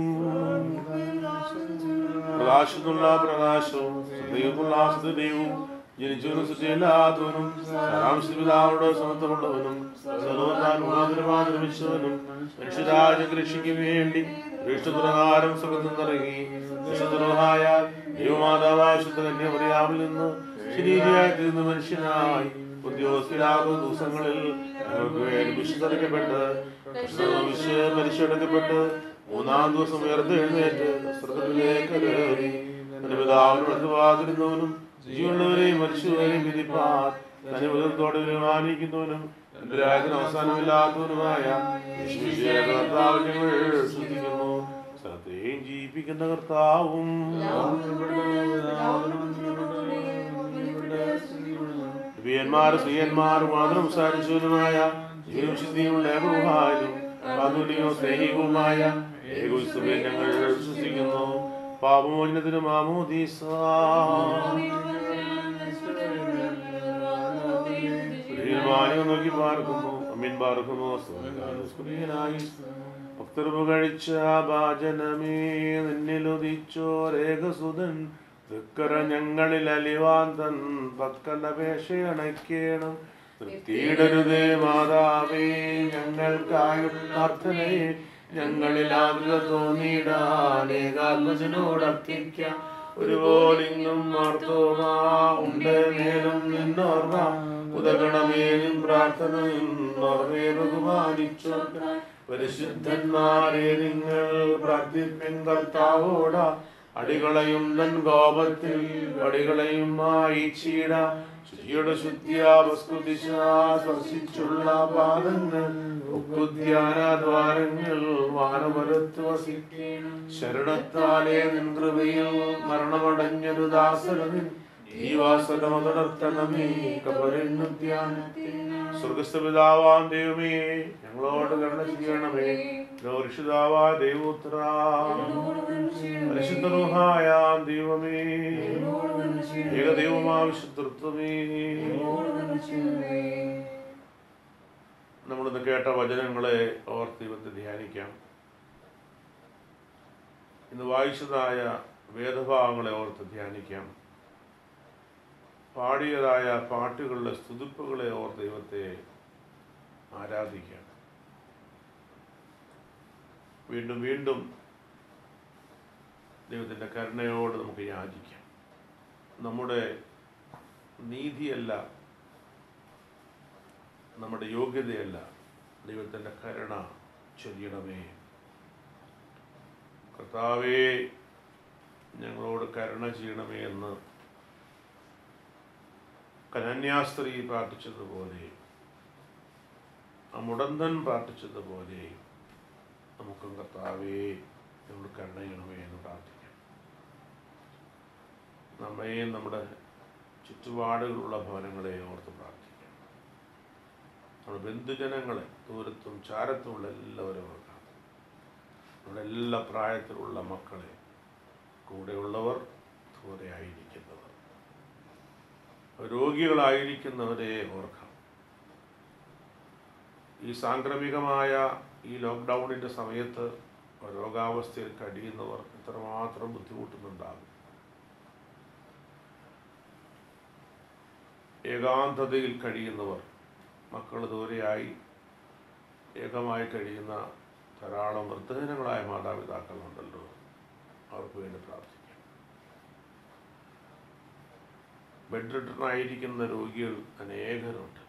പ്രകാശത്തുള്ള പ്രകാശവും ദൈവമുള്ള ദൈവവും ജനിച്ചവനും സൃഷ്ടിയില്ലാത്തവനും സാരാംശപിതാവോട് സമത്വമുള്ളവനും സർവതാൻ മുഖാന്തരമായി നിർമ്മിച്ചവനും മനുഷ്യരാജ കൃഷിക്ക് വേണ്ടി ദൃഷ്ടപ്രകാരം സുഖം നിറങ്ങി വിശുദ്ധമായ ദൈവമാതാവായ ശുദ്ധ കന്യമറിയാമിൽ നിന്ന് ശരീരയായി തീർന്ന മനുഷ്യനായി ഉദ്യോഗസ്ഥരാകുന്ന ദിവസങ്ങളിൽ ഞങ്ങൾക്ക് വേണ്ടി വിശുദ്ധരക്കപ്പെട്ട് മരിച്ചെടുക്കപ്പെട്ട് മൂന്നാം ദിവസം ഉയർത്ത് എഴുന്നേറ്റ് സ്വർഗത്തിലേക്ക് കയറി തന്റെ പിതാവിനോട് വാതിരുന്നവനും ജീവനുള്ളവരെയും മരിച്ചവരെയും വിധിപ്പാൻ തന്നെ വിധത്തോടെ വിമാനിക്കുന്നവനും എന്റെ രാജ്യത്തിന് അവസാനമില്ലാത്തവനുമായ യേശുമിശിഹായ കർത്താവിൽ ഞങ്ങൾ ശ്രദ്ധിക്കുന്നു സത്യയും ജീവിപ്പിക്കുന്ന കർത്താവും ദിവ്യന്മാർ സ്ത്രീയന്മാർ മാത്രം സംസാരിച്ചവനുമായ ജീവശുദ്ധിയുള്ള ഏകവുമായും പാതുല്യവും സ്നേഹികവുമായ ഏകോത്സവയെ ഞങ്ങൾ വിശ്വസിക്കുന്നു പാപമോചനത്തിന് മാമോദീസ മാനികം നോക്കി പാർക്കുന്നു അമ്മീൻ പാർക്കുന്നു സ്തുതിയനായി ഭക്തർവ് കഴിച്ച ഭാജനമേ നിന്നിലുദിച്ചോരേകസുതൻ ദുഃഖര ഞങ്ങളിൽ അലിവാന്തൻ പക്കലപേക്ഷയണയ്ക്കണം നിർത്തിയിടരുതേ മാതാവേ ഞങ്ങൾക്കായ പ്രാർത്ഥനയെ ഞങ്ങളിൽ ആഗ്രഹ തോന്നിയിടാനേകാത്മജനോട് അർപ്പിക്കാം ഒരുപോലിങ്ങും മാർത്തോമാ ഉണ്ട് മേലും നിന്നോർമ്മ ഉദകണമേലും പ്രാർത്ഥനയും ഓർമ്മേ ബഹുമാനിച്ചോട്ടെ പരിശുദ്ധന്മാരെ നിങ്ങൾ പ്രാർത്ഥിപ്പിൻ കർത്താവോട അടികളയും തൻ കോപത്തിൽ അടികളയും മായിച്ചീട ശുചിയുടെ ശുദ്ധിയാവസ്കുദിശ സ്പർശിച്ചുള്ള പാദങ്ങൾ ഉക്കുദ്യാനാദ്വാരങ്ങൾ വാനപരത്ത് വസിക്കണം ശരണത്താലേ നിൻ കൃപയിൽ മരണമടഞ്ഞൊരു ദാസരനിൻ ഈ വാസനമ തുടർത്തണമേ കപരണ്യുദ്യാനത്തിൽ സ്വർഗസ്ഥപിതാവാം ദൈവമേ ഞങ്ങളോട് കരുണ ചെയ്യണമേ രക്ഷിതാവാ ദൈവോത്ര പരിശുദ്ധമായ ദൈവമേ ഏകദൈവമാ വിശുദ്ധത്വമേ നമ്മളിന്ന് കേട്ട വചനങ്ങളെ ഓർത്ത് ദൈവത്തെ ധ്യാനിക്കാം ഇന്ന് വായിച്ചതായ വേദഭാവങ്ങളെ ഓർത്ത് ധ്യാനിക്കാം പാടിയതായ പാട്ടുകളുടെ സ്തുതിപ്പുകളെ ഓർത്ത് ദൈവത്തെ ആരാധിക്കാം വീണ്ടും വീണ്ടും ദൈവത്തിൻ്റെ കരുണയോട് നമുക്ക് യാചിക്കാം നമ്മുടെ നീതിയല്ല നമ്മുടെ യോഗ്യതയല്ല ദൈവത്തിൻ്റെ കരുണ ചൊരിയണമേ കർത്താവേ ഞങ്ങളോട് കരുണ ചെയ്യണമേ എന്ന് കനന്യാസ്ത്രീ പ്രാർത്ഥിച്ചതുപോലെ ആ മുടന്തൻ പ്രാർത്ഥിച്ചതുപോലെ നമുക്കും കർത്താവേ ഞങ്ങൾ കരുണ ചെയ്യണമേ എന്ന് പ്രാർത്ഥിക്കാം നമ്മയും നമ്മുടെ ചുറ്റുപാടുകളുള്ള ഭവനങ്ങളെ ഓർത്ത് പ്രാർത്ഥിക്കാം നമ്മുടെ ബന്ധുജനങ്ങളെ ദൂരത്തും ചാരത്തുമുള്ള എല്ലാവരും ഓർക്കാം നമ്മുടെ എല്ലാ പ്രായത്തിലുള്ള മക്കളെ കൂടെയുള്ളവർ ദൂരെ ആയിരിക്കുന്നവർ രോഗികളായിരിക്കുന്നവരെ ഓർക്കാം ഈ സാംക്രമികമായ ഈ ലോക്ക്ഡൗണിൻ്റെ സമയത്ത് രോഗാവസ്ഥയിൽ കഴിയുന്നവർ ഇത്രമാത്രം ബുദ്ധിമുട്ടുന്നുണ്ടാകും ഏകാന്തതയിൽ കഴിയുന്നവർ മക്കൾ ദൂരെയായി ഏകമായി കഴിയുന്ന ധാരാളം വൃദ്ധജനങ്ങളായ മാതാപിതാക്കളുണ്ടല്ലോ അവർക്ക് വേണ്ടി പ്രാർത്ഥിക്കാം ബെഡ് റിട്ടേണായിരിക്കുന്ന രോഗികൾ അനേകരുണ്ട്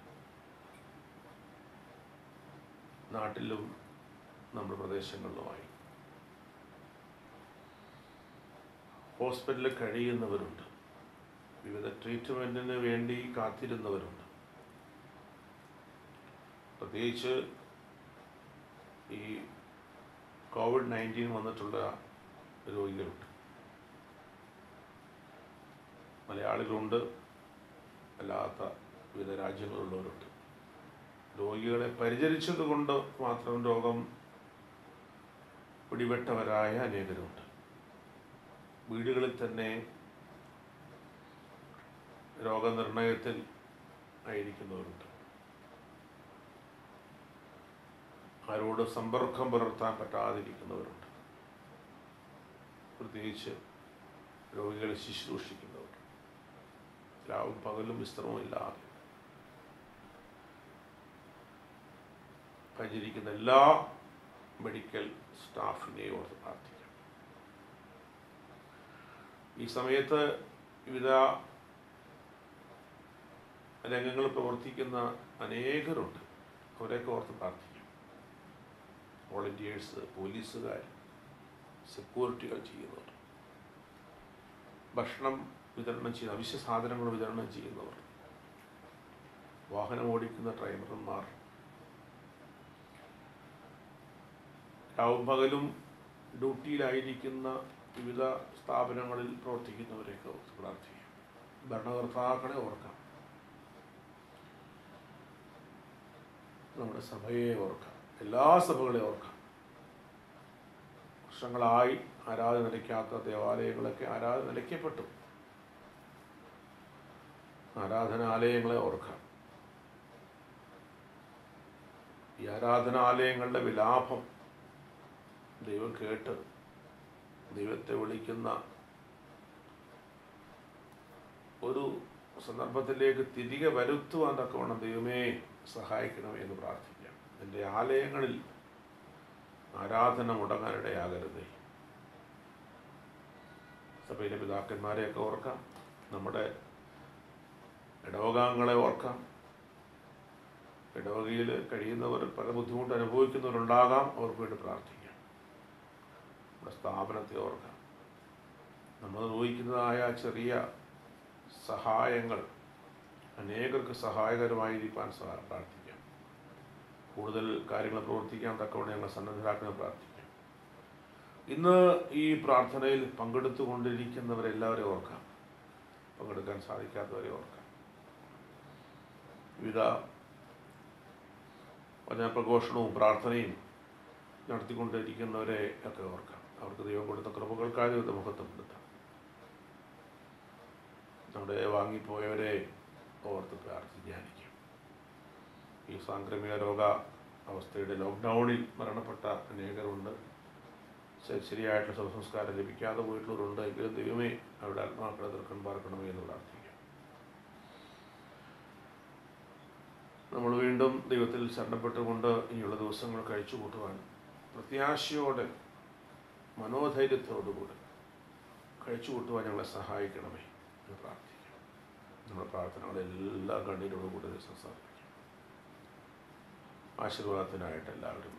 നാട്ടിലും നമ്മുടെ പ്രദേശങ്ങളിലുമായി ഹോസ്പിറ്റലിൽ കഴിയുന്നവരുണ്ട് വിവിധ ട്രീറ്റ്മെൻറ്റിന് വേണ്ടി കാത്തിരുന്നവരുണ്ട് പ്രത്യേകിച്ച് ഈ കോവിഡ് നയൻറ്റീൻ വന്നിട്ടുള്ള രോഗികളുണ്ട് മലയാളികളുണ്ട് അല്ലാത്ത വിവിധ രാജ്യങ്ങളിലുള്ളവരുണ്ട് രോഗികളെ പരിചരിച്ചത് കൊണ്ട് മാത്രം രോഗം പിടിപെട്ടവരായ അനേകരുണ്ട് വീടുകളിൽ തന്നെ രോഗനിർണയത്തിൽ ആയിരിക്കുന്നവരുണ്ട് ആരോട് സമ്പർക്കം പുലർത്താൻ പറ്റാതിരിക്കുന്നവരുണ്ട് പ്രത്യേകിച്ച് രോഗികളെ ശുശ്രൂഷിക്കുന്നവർ രാവും പകലും വിശ്രമവും ഇല്ലാതെ പരിചരിക്കുന്ന എല്ലാ മെഡിക്കൽ സ്റ്റാഫിനെയും ഓർത്ത് പ്രാർത്ഥിക്കാം ഈ സമയത്ത് വിവിധ രംഗങ്ങളിൽ പ്രവർത്തിക്കുന്ന അനേകരുണ്ട് അവരെയൊക്കെ ഓർത്ത് പ്രാർത്ഥിക്കാം വോളണ്ടിയേഴ്സ് പോലീസുകാർ സെക്യൂരിറ്റികൾ ചെയ്യുന്നവർ ഭക്ഷണം വിതരണം ചെയ്യുന്ന അവശ്യ സാധനങ്ങൾ വിതരണം ചെയ്യുന്നവർ വാഹനം ഓടിക്കുന്ന ഡ്രൈവർമാർ രാവും പകലും ഡ്യൂട്ടിയിലായിരിക്കുന്ന വിവിധ സ്ഥാപനങ്ങളിൽ പ്രവർത്തിക്കുന്നവരെയൊക്കെ ഓർത്ത് പ്രാർത്ഥിക്കാം ഭരണകർത്താക്കളെ ഓർക്കാം നമ്മുടെ സഭയെ ഓർക്കാം എല്ലാ സഭകളെ ഓർക്കാം വർഷങ്ങളായി ആരാധന നിലയ്ക്കാത്ത ദേവാലയങ്ങളൊക്കെ ആരാധന നിലയ്ക്കപ്പെട്ടു ആരാധനാലയങ്ങളെ ഓർക്കാം ഈ ആരാധനാലയങ്ങളുടെ വിലാപം ദൈവം കേട്ട് ദൈവത്തെ വിളിക്കുന്ന ഒരു സന്ദർഭത്തിലേക്ക് തിരികെ വരുത്തുവാൻ തക്കവണ്ണം ദൈവമേ സഹായിക്കണമേ എന്ന് പ്രാർത്ഥിക്കാം എൻ്റെ ആലയങ്ങളിൽ ആരാധന മുടങ്ങാനിടയാകരുതേ സഭയിലെ പിതാക്കന്മാരെയൊക്കെ ഓർക്കാം നമ്മുടെ ഇടവകാംഗങ്ങളെ ഓർക്കാം ഇടവകയിൽ കഴിയുന്നവർ പല ബുദ്ധിമുട്ട് അനുഭവിക്കുന്നവരുണ്ടാകാം അവർക്ക് വേണ്ടി പ്രാർത്ഥിക്കാം നമ്മുടെ സ്ഥാപനത്തെ ഓർക്കാം നമ്മൾ നിർവഹിക്കുന്നതായ ചെറിയ സഹായങ്ങൾ അനേകർക്ക് സഹായകരമായിരിക്കാൻ സഹ- പ്രാർത്ഥിക്കാം കൂടുതൽ കാര്യങ്ങൾ പ്രവർത്തിക്കാൻ തക്കവണ്ണം ഞങ്ങൾ സന്നദ്ധരാക്കണം പ്രാർത്ഥിക്കാം ഇന്ന് ഈ പ്രാർത്ഥനയിൽ പങ്കെടുത്തുകൊണ്ടിരിക്കുന്നവരെല്ലാവരെയും ഓർക്കാം പങ്കെടുക്കാൻ സാധിക്കാത്തവരെ ഓർക്കാം വിവിധ വചനപ്രഘോഷണവും പ്രാർത്ഥനയും നടത്തിക്കൊണ്ടിരിക്കുന്നവരെ ഒക്കെ ഓർക്കാം അവർക്ക് ദൈവം കൊടുത്ത കൃപകൾക്കായി ദൈവത്തെ മഹത്വപ്പെടുത്താം നമ്മുടെ വാങ്ങിപ്പോയവരെ ഓർത്ത് പ്രാർത്ഥിക്കാനിരിക്കും ഈ സാംക്രമിക രോഗ അവസ്ഥയുടെ ലോക്ക്ഡൗണിൽ മരണപ്പെട്ട അനേകരുണ്ട് ശ- ശരിയായിട്ടുള്ള ശവസംസ്കാരം ലഭിക്കാതെ പോയിട്ടുള്ളവരുണ്ട് എങ്കിലും ദൈവമേ അവരുടെ ആത്മാക്കളെ തീർക്കാൻ പാർക്കണമേ എന്ന് പ്രാർത്ഥിക്കാം നമ്മൾ വീണ്ടും ദൈവത്തിൽ ശരണപ്പെട്ടുകൊണ്ട് ഇനിയുള്ള ദിവസങ്ങൾ കഴിച്ചു കൂട്ടുവാൻ പ്രത്യാശയോടെ മനോധൈര്യത്തോടുകൂടി കഴിച്ചു കൂട്ടുവാൻ ഞങ്ങളെ സഹായിക്കണമേ എന്ന് പ്രാർത്ഥിക്കാം നമ്മുടെ പ്രാർത്ഥനകളെല്ലാം കണ്ണീരോടുകൂടി ദിവസം സാധിക്കും ആശീർവാദത്തിനായിട്ട് എല്ലാവരും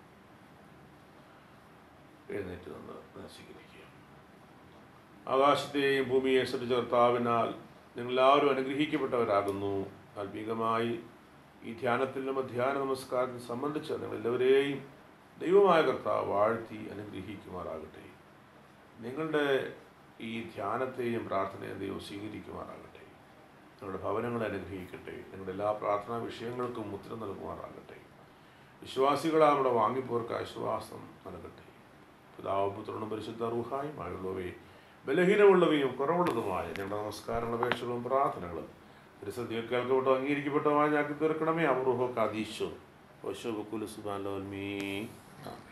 എഴുന്നേറ്റ് നിന്ന് സ്വീകരിക്കുക ആകാശത്തെയും ഭൂമിയെ സൃഷ്ടിച്ച കർത്താവിനാൽ നിങ്ങളെല്ലാവരും അനുഗ്രഹിക്കപ്പെട്ടവരാകുന്നു ആത്മീകമായി ഈ ധ്യാനത്തിലും ധ്യാന നമസ്കാരത്തിൽ സംബന്ധിച്ച് നിങ്ങളെല്ലാവരെയും ദൈവമായ കർത്താവ് വാഴ്ത്തി അനുഗ്രഹിക്കുമാറാകട്ടെ നിങ്ങളുടെ ഈ ധ്യാനത്തെയും പ്രാർത്ഥനയും ദൈവം സ്വീകരിക്കുമാറാകട്ടെ നിങ്ങളുടെ ഭവനങ്ങളെ അനുഗ്രഹിക്കട്ടെ നിങ്ങളുടെ എല്ലാ പ്രാർത്ഥനാ വിഷയങ്ങൾക്കും ഉത്തരം നൽകുമാറാകട്ടെ വിശ്വാസികളാവിടെ വാങ്ങിപ്പോർക്ക് ആശ്വാസം നൽകട്ടെ പിതാവ് പുത്രനും പരിശുദ്ധ റൂഹായുമായുള്ളവയും ബലഹീനമുള്ളവയും കുറവുള്ളതുമായ ഞങ്ങളുടെ നമസ്കാരങ്ങളും അപേക്ഷകളും പ്രാർത്ഥനകളും തിരുസദ്യ കേൾക്കപ്പെട്ടോ അംഗീകരിക്കപ്പെട്ടോ ആക്കി തീർക്കണമേ അവറുഹോ കാദീശോ ഓശോ ബക്കുൽ സുബാൻ ലോൽമീ ആമേൻ